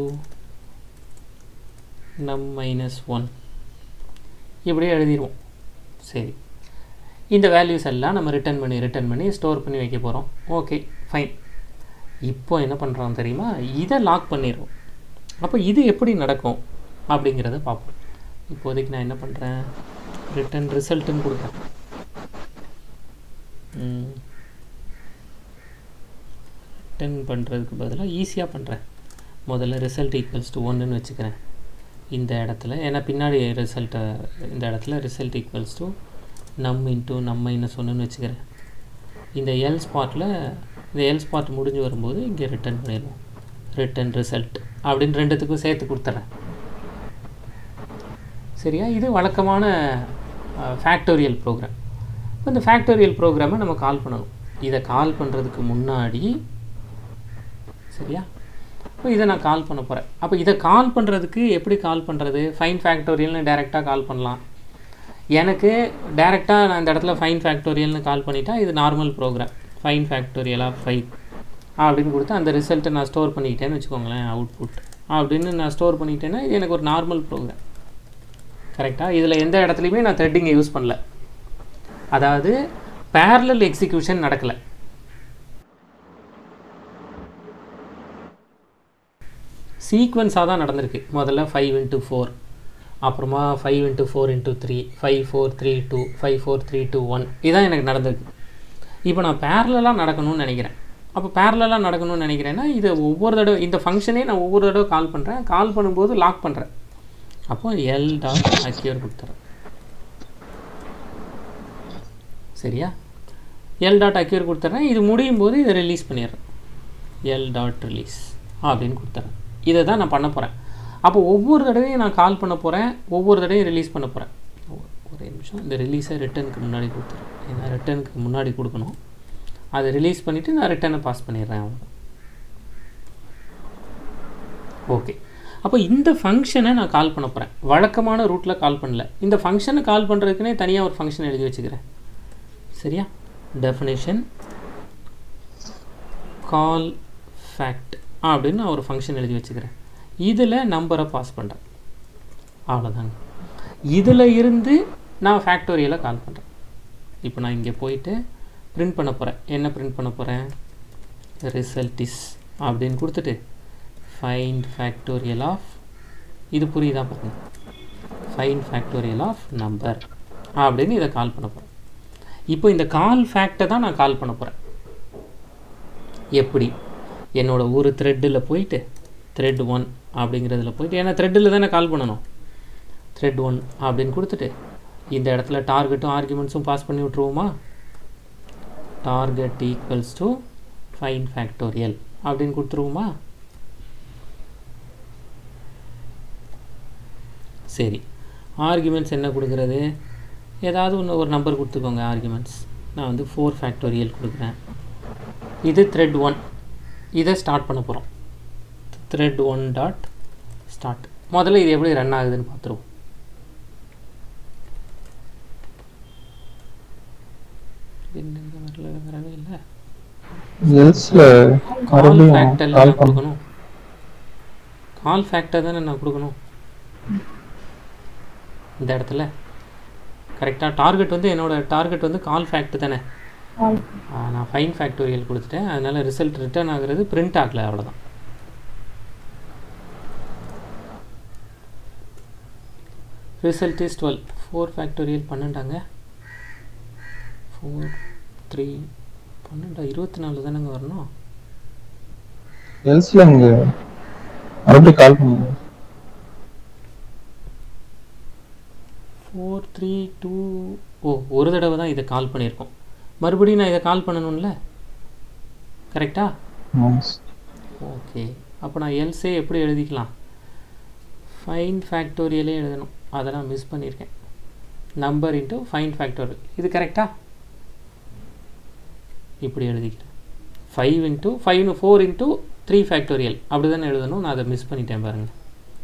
நம் மைனஸ் ஒன் இப்படியே எழுதிடுவோம் சரி இந்த வேல்யூஸ் எல்லாம் நம்ம ரிட்டர்ன் பண்ணி ரிட்டர்ன் பண்ணி ஸ்டோர் பண்ணி வைக்க போகிறோம் ஓகே ஃபைன் இப்போ என்ன பண்ணுறோம் தெரியுமா இதை லாக் பண்ணிடுவோம் அப்போ இது எப்படி நடக்கும் அப்படிங்கிறத பார்ப்போம் இப்போதைக்கு நான் என்ன பண்ணுறேன் ரிட்டன் ரிசல்ட்டுன்னு கொடுக்குறேன் ரிட்டன் பண்ணுறதுக்கு பதிலாக ஈஸியாக பண்ணுறேன் முதல்ல ரிசல்ட் ஈக்குவல்ஸ் டு ஒன்றுன்னு வச்சுக்கிறேன் இந்த இடத்துல ஏன்னா பின்னாடி ரிசல்ட்டை இந்த இடத்துல result equals to num into num minus ஒன்றுன்னு வச்சுக்கிறேன் இந்த எல் ஸ்பாட்டில் இந்த எல் ஸ்பாட் முடிஞ்சு வரும்போது இங்கே ரிட்டர்ன் பண்ணிடுவோம் ரிட்டன் ரிசல்ட் அப்படின்னு ரெண்டுத்துக்கும் சேர்த்து கொடுத்துட்றேன் சரியா இது வழக்கமான ஃபேக்டோரியல் ப்ரோக்ராம் இப்போ இந்த ஃபேக்டோரியல் ப்ரோக்ராமை நம்ம கால் பண்ணணும் இதை கால் பண்ணுறதுக்கு முன்னாடி சரியா இப்போ இதை நான் கால் பண்ண போகிறேன் அப்போ இதை கால் பண்ணுறதுக்கு எப்படி கால் பண்ணுறது ஃபைன் ஃபேக்டோரியல்னு டேரெக்டாக கால் பண்ணலாம் எனக்கு டேரெக்டாக நான் இந்த இடத்துல ஃபைன் ஃபேக்டோரியல்னு கால் பண்ணிட்டா இது நார்மல் ப்ரோக்ராம் ஃபைன் ஃபேக்டோரியலாக ஃபைவ் அப்படின்னு கொடுத்து அந்த ரிசல்ட்டை நான் ஸ்டோர் பண்ணிக்கிட்டேன்னு வச்சுக்கோங்களேன் அவுட்புட் அப்படின்னு நான் ஸ்டோர் பண்ணிக்கிட்டேன்னா இது எனக்கு ஒரு நார்மல் ப்ரோக்ராம் கரெக்டாக இதில் எந்த இடத்துலையுமே நான் த்ரெட்டிங்கை யூஸ் பண்ணல அதாவது பேரலல் எக்ஸிக்யூஷன் நடக்கலை சீக்வன்ஸாக தான் நடந்திருக்கு முதல்ல ஃபைவ் இன்ட்டு ஃபோர் அப்புறமா five into four into three five four three two five four three two one இதான் எனக்கு நடந்திருக்கு இப்போ நான் பேரலாக நடக்கணும்னு நினைக்கிறேன் அப்போ பேரலாக நடக்கணும்னு நினைக்கிறேன்னா இதை ஒவ்வொரு தடவை இந்த ஃபங்க்ஷனே நான் ஒவ்வொரு தடவை கால் பண்ணுறேன் கால் பண்ணும்போது லாக் பண்ணுறேன் அப்போ எல் டாட் அக்யூர் கொடுத்துறேன் சரியா எல் டாட் அக்யூர் கொடுத்துட்றேன் இது முடியும் போது இதை ரிலீஸ் பண்ணிடுறேன் எல் டாட் ரிலீஸ் அப்படின்னு கொடுத்துறேன் இதை தான் நான் பண்ண போகிறேன் அப்போ ஒவ்வொரு தடவையும் நான் கால் பண்ண போகிறேன் ஒவ்வொரு தடவையும் ரிலீஸ் பண்ண போகிறேன் ஒரே நிமிஷம் இந்த ரிலீஸை ரிட்டனுக்கு முன்னாடி கொடுத்துறேன் ஏன்னா ரிட்டனுக்கு முன்னாடி கொடுக்கணும் அதை ரிலீஸ் பண்ணிவிட்டு நான் ரிட்டனை பாஸ் பண்ணிடுறேன் ஓகே அப்போ இந்த ஃபங்க்ஷனை நான் கால் பண்ண போகிறேன் வழக்கமான ரூட்டில் கால் பண்ணல இந்த ஃபங்க்ஷனை கால் பண்ணுறதுக்குனே தனியாக ஒரு ஃபங்க்ஷன் எழுதி வச்சுக்கிறேன் சரியா டெஃபினேஷன் கால் ஃபேக்ட் அப்படின்னு நான் ஒரு ஃபங்க்ஷன் எழுதி வச்சுக்கிறேன் இதில் நம்பரை பாஸ் பண்ணுறேன் அவ்வளோதாங்க இதில் இருந்து நான் ஃபேக்டோரியலை கால் பண்ணுறேன் இப்போ நான் இங்கே போயிட்டு பிரிண்ட் பண்ண போகிறேன் என்ன பிரிண்ட் பண்ண போகிறேன் ரிசல்ட் இஸ் அப்படின்னு கொடுத்துட்டு ஃபைண்ட் ஃபேக்டோரியல் ஆஃப் இது புரியுதா பாருங்க ஃபைண்ட் ஃபேக்டோரியல் ஆஃப் நம்பர் அப்படின்னு இதை கால் பண்ண போகிறேன் இப்போ இந்த கால் ஃபேக்டை தான் நான் கால் பண்ண போகிறேன் எப்படி என்னோட ஒரு த்ரெட்டில் போயிட்டு த்ரெட் ஒன் அப்படிங்கிறதுல போயிட்டு ஏன்னா த்ரெட்டில் தானே கால் பண்ணணும் த்ரெட் ஒன் அப்படின்னு கொடுத்துட்டு இந்த இடத்துல டார்கெட்டும் ஆர்குமெண்ட்ஸும் பாஸ் பண்ணி விட்ருவோமா target equals to fine factorial அப்படின்னு கொடுத்துருவோமா சரி ஆர்குமெண்ட்ஸ் என்ன கொடுக்குறது ஏதாவது ஒன்று ஒரு நம்பர் கொடுத்துக்கோங்க ஆர்குமெண்ட்ஸ் நான் வந்து ஃபோர் ஃபேக்டோரியல் கொடுக்குறேன் இது த்ரெட் ஒன் இதை ஸ்டார்ட் பண்ண போகிறோம் த்ரெட் ஒன் டாட் ஸ்டார்ட் முதல்ல இது எப்படி ரன் ஆகுதுன்னு பார்த்துருவோம் என்னங்க வரல வரவே இல்லை எல்ஸ்ல கால் மறுபடியும் ஃபேக்டரில் கால் நான் பண்ண கொடுக்கணும் கால் ஃபேக்டர் தானே நான் கொடுக்கணும் இந்த இடத்துல கரெக்டாக டார்கெட் வந்து என்னோட டார்கெட் வந்து கால் ஃபேக்ட் தானே ஆ, நான் ஃபைன் ஃபேக்டோரியல் கொடுத்துட்டேன் அதனால ரிசல்ட் ரிட்டர்ன் ஆகுறது பிரிண்ட் ஆகல அவ்வளோதான் result is twelve four factorial பன்னெண்டாங்க ஃபோர் த்ரீ பன்னெண்டா இருபத்தி நாலு தானேங்க வரணும் எல்ஸ்ல இங்க மறுபடியும் கால் பண்ணுங்க ஃபோர் த்ரீ டூ ஓ ஒரு தடவை தான் இதை கால் பண்ணியிருக்கோம் மறுபடியும் நான் இதை கால் பண்ணணும்ல கரெக்டா ஓகே அப்போ நான் எல்ஸே எப்படி எழுதிக்கலாம் ஃபைன் ஃபேக்டோரியலே எழுதணும் அதை நான் மிஸ் பண்ணியிருக்கேன் நம்பர் இன்ட்டு ஃபைன் ஃபேக்டோரியல் இது கரெக்டா இப்படி எழுதிக்கிறேன் five into five four into three factorial அப்படி தானே எழுதணும் நான் அதை மிஸ் பண்ணிட்டேன் பாருங்கள்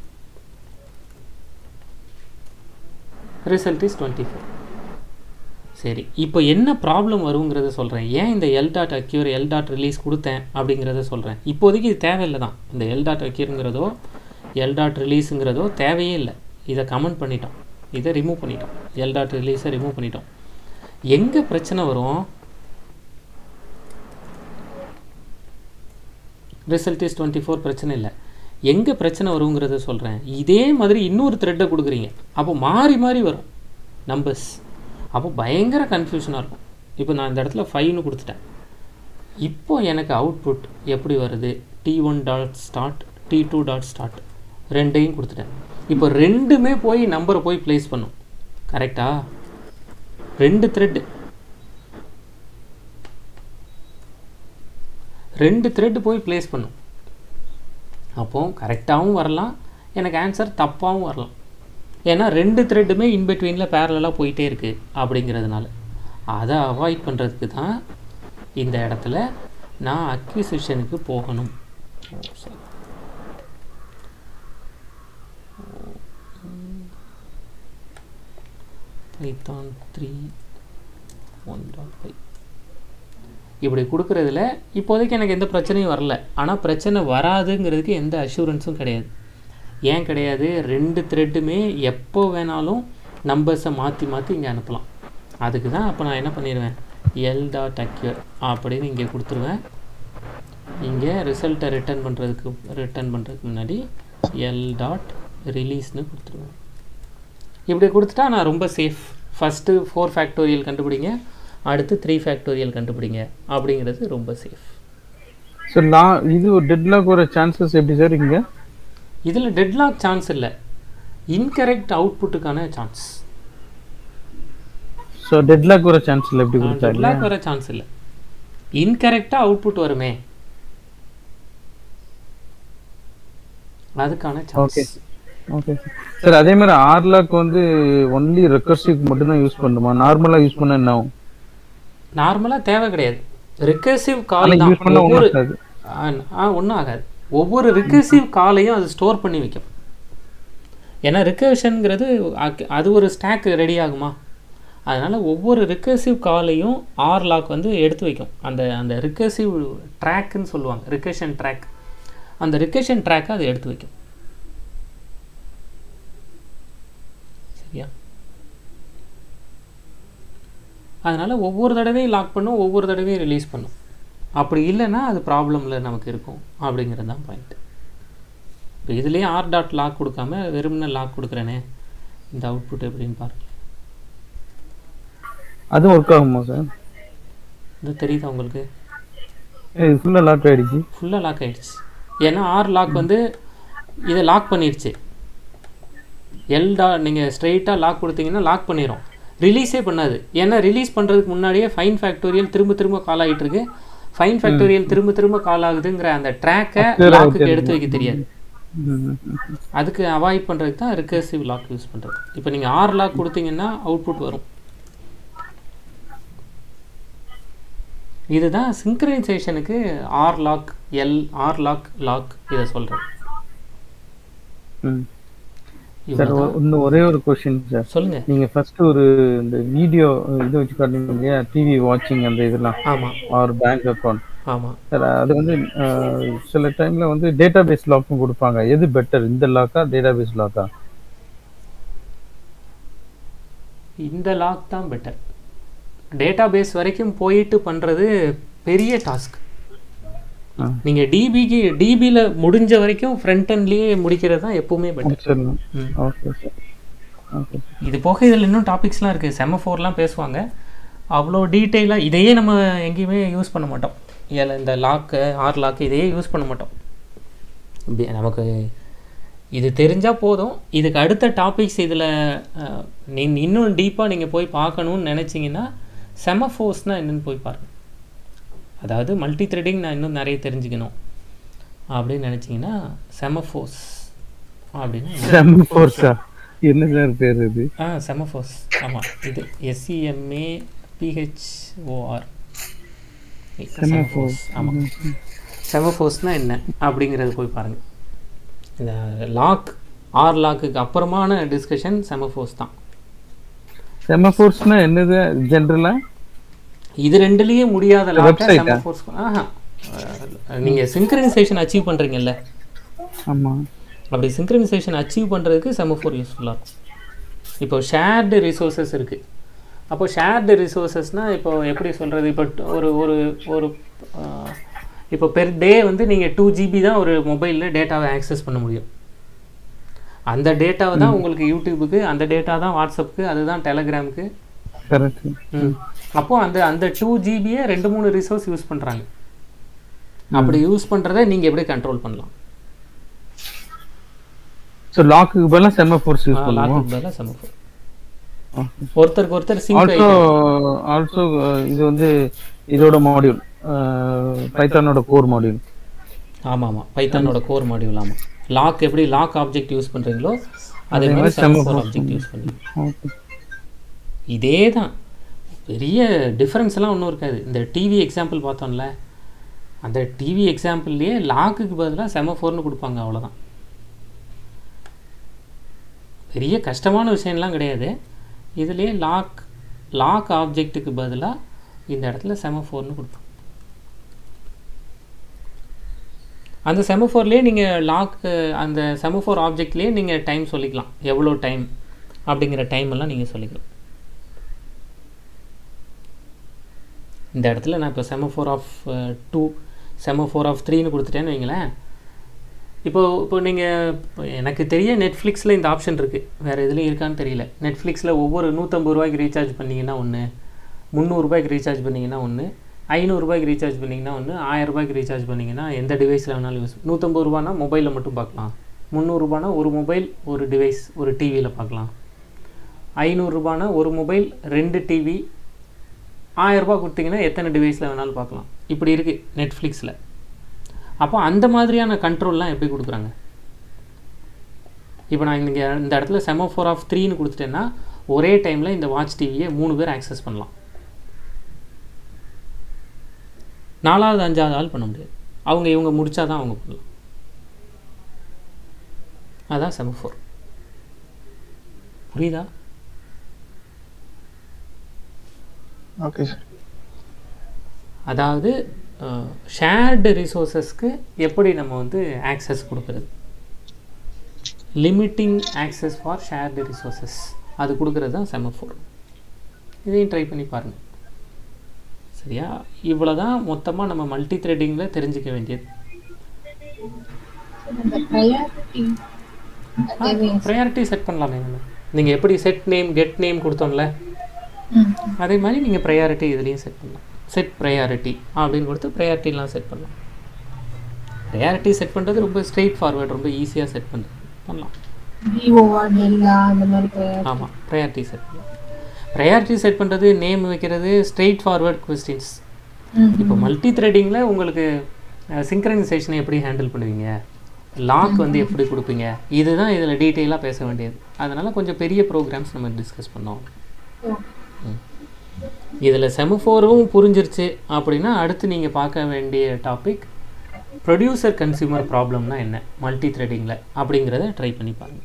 ரிசல்ட் இஸ் டுவெண்ட்டி ஃபோர் சரி இப்போ என்ன ப்ராப்ளம் வருங்கிறத சொல்கிறேன் ஏன் இந்த L dot acquire L dot release கொடுத்தேன் அப்படிங்கிறத சொல்கிறேன் இப்போதைக்கு இது தேவையில்லை தான் இந்த எல் டாட் அக்யூருங்கிறதோ எல் டாட் ரிலீஸுங்கிறதோ தேவையே இல்லை இதை கமெண்ட் பண்ணிட்டோம் இதை ரிமூவ் பண்ணிட்டோம் எல் டாட் ரிலீஸை ரிமூவ் பண்ணிட்டோம் எங்கே பிரச்சனை வரும் ரிசல்ட் இஸ் டுவெண்ட்டி ஃபோர் பிரச்சனை இல்லை எங்கே பிரச்சனை வருங்கிறத சொல்கிறேன் இதே மாதிரி இன்னொரு த்ரெட்டை கொடுக்குறீங்க அப்போ மாறி மாறி வரும் நம்பர்ஸ் அப்போ பயங்கர கன்ஃபியூஷனாக இருக்கும் இப்போ நான் இந்த இடத்துல ஃபைவ்னு கொடுத்துட்டேன் இப்போ எனக்கு அவுட்புட் எப்படி வருது T one dot start T two dot start ரெண்டையும் கொடுத்துட்டேன் இப்போ ரெண்டுமே போய் நம்பரை போய் ப்ளேஸ் பண்ணும் கரெக்டா ரெண்டு த்ரெட்டு ரெண்டு த்ரெட்டு போய் ப்ளேஸ் பண்ணும் அப்போது கரெக்டாகவும் வரலாம் எனக்கு ஆன்சர் தப்பாகவும் வரலாம் ஏன்னா ரெண்டு த்ரெட்டுமே இன்பிட்வீனில் பேரலாக போயிட்டே இருக்குது அப்படிங்கிறதுனால அதை அவாய்ட் பண்ணுறதுக்கு தான் இந்த இடத்துல நான் அக்விசிஷனுக்கு போகணும் சரி Python three one dot five இப்படி கொடுக்குறதுல இப்போதைக்கு எனக்கு எந்த பிரச்சனையும் வரல ஆனால் பிரச்சனை வராதுங்கிறதுக்கு எந்த அஷூரன்ஸும் கிடையாது ஏன் கிடையாது ரெண்டு த்ரெட்டுமே எப்போ வேணாலும் நம்பர்ஸை மாற்றி மாற்றி இங்கே அனுப்பலாம் அதுக்கு தான் அப்போ நான் என்ன பண்ணிடுவேன் எல் டாட் அக்யூர் அப்படின்னு இங்கே கொடுத்துருவேன் இங்கே ரிசல்ட்டை ரிட்டர்ன் பண்ணுறதுக்கு ரிட்டர்ன் பண்ணுறதுக்கு முன்னாடி எல் டாட் ரிலீஸ்னு கொடுத்துருவேன் இப்படி கொடுத்துட்டா நான் ரொம்ப சேஃப் ஃபஸ்ட்டு ஃபோர் ஃபேக்டோரியல் கண்டுபிடிங்க அடுத்து த்ரீ ஃபேக்டோரியல் கண்டுபிடிங்க அப்படிங்கிறது ரொம்ப சேஃப் சார் நான் இது ஒரு டெட்லாக் வர சான்சஸ் எப்படி சார் இங்கே இதில் டெட்லாக் சான்ஸ் இல்லை இன்கரெக்ட் அவுட்புட்டுக்கான சான்ஸ் ஸோ டெட்லாக் வர சான்ஸ் இல்லை எப்படி கொடுத்தாங்க டெட்லாக் வர சான்ஸ் இல்லை இன்கரெக்டாக அவுட்புட் வருமே அதுக்கான ஓகே சான்ஸ் ஓகே சார் அதே மாதிரி ஆர்லாக் வந்து ஒன்லி ரெக்கர்சிவ் மட்டும் தான் யூஸ் பண்ணுமா நார்மலாக யூஸ் பண்ண என்ன ஆகும் நார்மலாக தேவை கிடையாது ரிகர்சிவ் கால் ஆனால் தான் யூஸ் பண்ண ஒவ்வொரு ஒன்றும் இருக்காது ஆ ஒன்றும் ஆகாது ஒவ்வொரு ரிகர்சிவ் காலையும் அது ஸ்டோர் பண்ணி வைக்கும் ஏன்னா ரிகர்ஷனுங்கிறது அது ஒரு ஸ்டாக் ரெடி ஆகுமா அதனால் ஒவ்வொரு ரிகர்சிவ் காலையும் ஆர் லாக் வந்து எடுத்து வைக்கும் அந்த அந்த ரிகர்சிவ் ட்ராக்குன்னு சொல்லுவாங்க ரிகர்ஷன் ட்ராக் அந்த ரிகர்ஷன் ட்ராக்கை அது எடுத்து வைக்கும் சரியா அதனால் ஒவ்வொரு தடவையும் லாக் பண்ணும் ஒவ்வொரு தடவையும் ரிலீஸ் பண்ணும் அப்படி இல்லைன்னா அது ப்ராப்ளமில் நமக்கு இருக்கும் அப்படிங்கிறது தான் பாயிண்ட் இப்போ இதுலேயே ஆர் டாட் லாக் கொடுக்காம வெறும்னே லாக் கொடுக்குறேனே இந்த அவுட்புட் எப்படின்னு பாருங்க அதுவும் ஒர்க் ஆகுமா சார் இது தெரியுதா உங்களுக்கு இது ஃபுல்லாக லாக் ஆயிடுச்சு ஃபுல்லாக லாக் ஆயிடுச்சு ஏன்னா ஆர் லாக் வந்து இதை லாக் பண்ணிடுச்சு எல் டா நீங்கள் ஸ்ட்ரைட்டாக லாக் கொடுத்தீங்கன்னா லாக் பண்ணிடும் ரிலீஸே பண்ணாது ஏன்னா ரிலீஸ் பண்ணுறதுக்கு முன்னாடியே ஃபைன் ஃபேக்டோரியல் திரும்ப திரும்ப கால் ஆகிட்டு இருக்கு ஃபைன் ஃபேக்டோரியல் திரும்ப திரும்ப கால் ஆகுதுங்கிற அந்த ட்ராக்கை Clear ஆ லாக்குக்கு தெரியும். எடுத்து வைக்க தெரியாது ம். அதுக்கு அவாய்ட் பண்ணுறதுக்கு தான் ரிகர்சிவ் லாக் யூஸ் பண்ணுறது இப்போ நீங்கள் ஆர் லாக் கொடுத்தீங்கன்னா அவுட்புட் வரும் இதுதான் சிங்க்ரனைசேஷனுக்கு R lock L R lock lock இதை சொல்கிறேன் ம் சார் ஒ- இன்னும் ஒரே ஒரு கொஸ்டின் சார் சொல்லுங்க நீங்க ஃபர்ஸ்ட் ஒரு இந்த வீடியோ இது வச்சு காட்டுங்க இல்லையா டிவி வாட்சிங் அந்த இதெல்லாம் ஆமாம் ஆர் பேங்க் அக்கௌண்ட் ஆமாம் சார் அது வந்து அஹ், சில டைம்ல வந்து டேட்டா பேஸ் லாக்கும் கொடுப்பாங்க எது பெட்டர் இந்த லாக்கா டேட்டா பேஸ் லாக்கா இந்த லாக் தான் பெட்டர் டேட்டா பேஸ் வரைக்கும் போயிட்டு பண்ணுறது பெரிய டாஸ்க் ஆ. நீங்கள் டிபிக்கு டிபியில் முடிஞ்ச வரைக்கும் ஃப்ரண்ட் எண்ட்லேயே முடிக்கிறது தான் எப்பவுமே பெட்டர் முடிச்சிடணும் ம். ஓகே சார் ஓகே இது போக இதில் இன்னும் டாபிக்ஸ்லாம் இருக்குது செமஃபோர்லாம் பேசுவாங்க அவ்வளோ டீட்டெயிலாக இதையே நம்ம எங்கேயுமே யூஸ் பண்ண மாட்டோம் ஏல இந்த லாக்கு ஆர் லாக்கு இதையே யூஸ் பண்ண மாட்டோம் இப்படி நமக்கு இது தெரிஞ்சால் போதும் இதுக்கு அடுத்த டாபிக்ஸ் இதில் நீ இன்னும் டீப்பாக நீங்கள் போய் பார்க்கணுன்னு நினச்சிங்கன்னா செமஃபோர்ஸ்னால் என்னன்னு போய் பாருங்கள் அதாவது மல்டி த்ரெடிங் நான் இன்னும் நிறைய தெரிஞ்சுக்கணும் அப்படின்னு நினச்சிங்கன்னா செமஃபோர்ஸ் அப்படின்னு செமஃபோர்ஸா என்ன சார் பேர் இது ஆ செமஃபோர்ஸ் ஆமாம் இது எஸ்சிஎம்ஏ பிஹெச்ஓஆர் செமஃபோர்ஸ் ஆமாம் செமஃபோர்ஸ்னால் என்ன அப்படிங்கிறது போய் பாருங்கள் இந்த லாக் ஆர் லாக்குக்கு அப்புறமான டிஸ்கஷன் செமஃபோர்ஸ் தான் செமஃபோர்ஸ்னா என்னது ஜென்ரலா இது ரெண்டுலயே முடியாத லாக்க website ஆ? செமஃபோர்ஸ் ஆஹா அஹ் நீங்க சிங்க்ரனைசேஷன் அச்சீவ் பண்றீங்கல்ல ஆமா அப்படி சிங்க்ரனைசேஷன் அச்சீவ் பண்ணுறதுக்கு செமஃபோர் யூஸ்ஃபுல்லாக இருக்கும் இப்போ ஷேர்டு ரிசோர்சஸ் இருக்குது அப்போ ஷேர்டு ரிசோர்சஸ்னால் இப்போ எப்படி சொல்கிறது இப்போ ட்- ஒரு ஒரு ஒரு ஆஹ், இப்போ பெர் டே வந்து நீங்கள் டூ ஜிபி தான் ஒரு மொபைலில் டேட்டாவை ஆக்சஸ் பண்ண முடியும் அந்த டேட்டாவை தான் உங்களுக்கு யூடியூபுக்கு அந்த டேட்டா தான் வாட்ஸ்அப்புக்கு அதுதான் டெலகிராமுக்கு கரெக்ட் ம் அப்போ அந்த அந்த டூ ஜிபியை ரெண்டு மூணு ரிசோர்ஸ் யூஸ் பண்ணுறாங்க அப்படி யூஸ் பண்ணுறதை நீங்கள் எப்படி கண்ட்ரோல் பண்ணலாம் ஸோ லாக்குக்கு பதிலாக செமஃபோர்ஸ் யூஸ் பண்ணுவோம் லாக்கு பதிலாக செமஃபோர் ஒருத்தருக்கு ஒருத்தர் சிங்க் ஆல்சோ ஆல்சோ இது வந்து இதோட மாடியூல் பைத்தானோட கோர் மாடியூல் ஆமாம் ஆமாம் பைத்தானோட கோர் மாடியூல் ஆமாம் லாக் எப்படி லாக் ஆப்ஜெக்ட் யூஸ் பண்ணுறீங்களோ அதே அதே மாதிரி மாதிரி செமஃபோர் semaphore ஆப்ஜெக்ட் யூஸ் பண்ணுவீங்க ஓகே இதே தான் பெரிய டிஃப்ரென்ஸ் எல்லாம் ஒன்றும் இருக்காது இந்த டிவி எக்ஸாம்பிள் பார்த்தோம்ல அந்த டிவி எக்ஸாம்பிள்லேயே லாக்குக்கு பதிலாக செமஃபோர்னு கொடுப்பாங்க அவ்வளோதான் பெரிய கஷ்டமான விஷயம்லாம் கிடையாது இதுலேயே லாக் லாக் ஆப்ஜெக்ட்டுக்கு பதிலாக இந்த இடத்துல செமஃபோர்னு கொடுப்போம் அந்த செமஃபோர்லேயே நீங்கள் லாக் அந்த செமஃபோர் ஆப்ஜெக்ட்லேயே நீங்கள் டைம் சொல்லிக்கலாம் எவ்வளோ டைம் அப்படிங்கிற டைம் எல்லாம் நீங்கள் சொல்லிக்கலாம் இந்த இடத்துல நான் இப்போ semaphore of two semaphore of த்ரீன்னு கொடுத்துட்டேன்னு வைங்களேன் இப்போ இப்போ நீங்கள் எனக்கு தெரிய நெட்ஃப்ளிக்ஸில் இந்த ஆப்ஷன் இருக்குது வேறு எதுலேயும் இருக்கான்னு தெரியல நெட்ஃப்ளிக்ஸில் ஒவ்வொரு நூற்றம்பது ரூபாய்க்கு ரீசார்ஜ் பண்ணிங்கன்னா ஒன்று முந்நூறுரூபாய்க்கு ரீசார்ஜ் பண்ணிங்கன்னா ஒன்று ஐநூறுரூபாய்க்கு ரீசார்ஜ் பண்ணிங்கன்னா ஒன்று ஆயிரரூபாய்க்கு ரீசார்ஜ் பண்ணிங்கன்னா எந்த டிவைஸில் வேணாலும் யூஸ் நூற்றம்பது ரூபானா மொபைலில் மட்டும் பார்க்கலாம் முந்நூறுரூபானா ஒரு மொபைல் ஒரு டிவைஸ் ஒரு டிவியில் பார்க்கலாம் ஐநூறுரூபானா ஒரு மொபைல் ரெண்டு டிவி ஆயிரரூபா கொடுத்தீங்கன்னா எத்தனை டிவைஸில் வேணாலும் பார்க்கலாம் இப்படி இருக்குது நெட்ஃப்ளிக்ஸில் அப்போ அந்த மாதிரியான கண்ட்ரோல்லாம் எப்படி கொடுக்குறாங்க இப்போ நான் இங்கே இந்த இடத்துல செமோஃபோர் ஆஃப் த்ரீன்னு கொடுத்துட்டேன்னா ஒரே டைமில் இந்த வாட்ச் டிவியை மூணு பேர் ஆக்சஸ் பண்ணலாம் நாலாவது அஞ்சாவது ஆள் பண்ண முடியாது அவங்க இவங்க முடிச்சாதான் அவங்க பண்ணலாம் அதான் செமஃபோர் புரியுதா ஓகே சார் அதாவது ஷேர்டு ரிசோர்ஸஸ்க்கு எப்படி நம்ம வந்து ஆக்சஸ் கொடுக்கறது limiting access for shared resources அது கொடுக்கறது தான் செமஃபோர் இதையும் ட்ரை பண்ணி பாருங்கள் சரியா இவ்வளோ தான் மொத்தமாக நம்ம மல்டி த்ரெட்டிங்கில் தெரிஞ்சுக்க வேண்டியது அந்த ப்ரையாரிட்டி ப்ரையாரிட்டி செட் பண்ணலாமே நம்ம நீங்கள் எப்படி செட் நேம் கெட் நேம் கொடுத்தோம்ல அதே மாதிரி நீங்கள் ப்ரையாரிட்டி இதுலேயும் செட் பண்ணலாம் செட் ப்ரையாரிட்டி அப்படின்னு கொடுத்து ப்ரையாரிட்டிலாம் செட் பண்ணலாம் ப்ரையாரிட்டி செட் பண்ணுறது ரொம்ப ஸ்ட்ரெயிட் ஃபார்வர்ட் ரொம்ப ஈஸியாக செட் பண்ணுறது பண்ணலாம் விவோவா டெல்லா அந்த மாதிரி priority. ஆமாம் ப்ரையாரிட்டி செட் பண்ணலாம் ப்ரையாரிட்டி செட் பண்ணுறது நேம் வைக்கிறது ஸ்ட்ரெயிட் ஃபார்வர்ட் கொஸ்டின்ஸ் ம், இப்போ மல்டி த்ரெட்டிங்கில் உங்களுக்கு சிங்க்ரனைசேஷனை எப்படி ஹேண்டில் பண்ணுவீங்க லாக் வந்து எப்படி கொடுப்பீங்க இதுதான் இதில் டீட்டெயிலாக பேச வேண்டியது அதனால் கொஞ்சம் பெரிய ப்ரோக்ராம்ஸ் நம்ம டிஸ்கஸ் பண்ணோம் இதில் செமஃபோரும் புரிஞ்சிருச்சு அப்படின்னா அடுத்து நீங்கள் பார்க்க வேண்டிய டாபிக் ப்ரொடியூசர் கன்சியூமர் ப்ராப்ளம்னா என்ன மல்டி த்ரெட்டிங்கில் அப்படிங்கிறத ட்ரை பண்ணி பாருங்கள்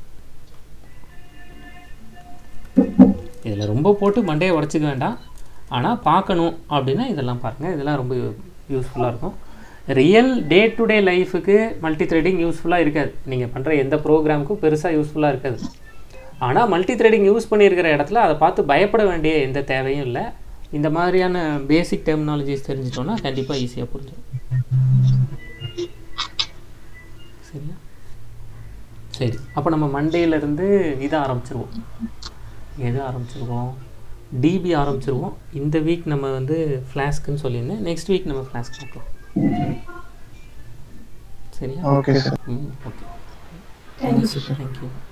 இதில் ரொம்ப போட்டு மண்டையை உடச்சிக்க வேண்டாம் ஆனால் பார்க்கணும் அப்படின்னா இதெல்லாம் பாருங்கள் இதெல்லாம் ரொம்ப யூஸ்ஃபுல்லாக இருக்கும் ரியல் டே டு டே லைஃபுக்கு மல்டி த்ரெடிங் யூஸ்ஃபுல்லாக இருக்காது நீங்கள் பண்ணுற எந்த ப்ரோக்ராமுக்கும் பெருசாக யூஸ்ஃபுல்லாக இருக்காது ஆனால் மல்டி த்ரெடிங் யூஸ் பண்ணியிருக்கிற இடத்துல அதை பார்த்து பயப்பட வேண்டிய எந்த தேவையும் இல்லை இந்த மாதிரியான பேசிக் டெர்மினாலஜிஸ் தெரிஞ்சிட்டோன்னா கண்டிப்பாக ஈஸியாக புரிஞ்சிடும் சரியா சரி அப்போ நம்ம மண்டேலேருந்து இதை ஆரம்பிச்சிருவோம் எது ஆரம்பிச்சிருவோம் டிபி ஆரம்பிச்சிருவோம் இந்த வீக் நம்ம வந்து ஃப்ளாஸ்க்குன்னு சொல்லியிருந்தேன் நெக்ஸ்ட் வீக் நம்ம ஃப்ளாஸ்க் பார்க்கலாம் சரியா ஓகே சார் ம் ஓகே தேங்க்யூ சார் தேங்க்யூ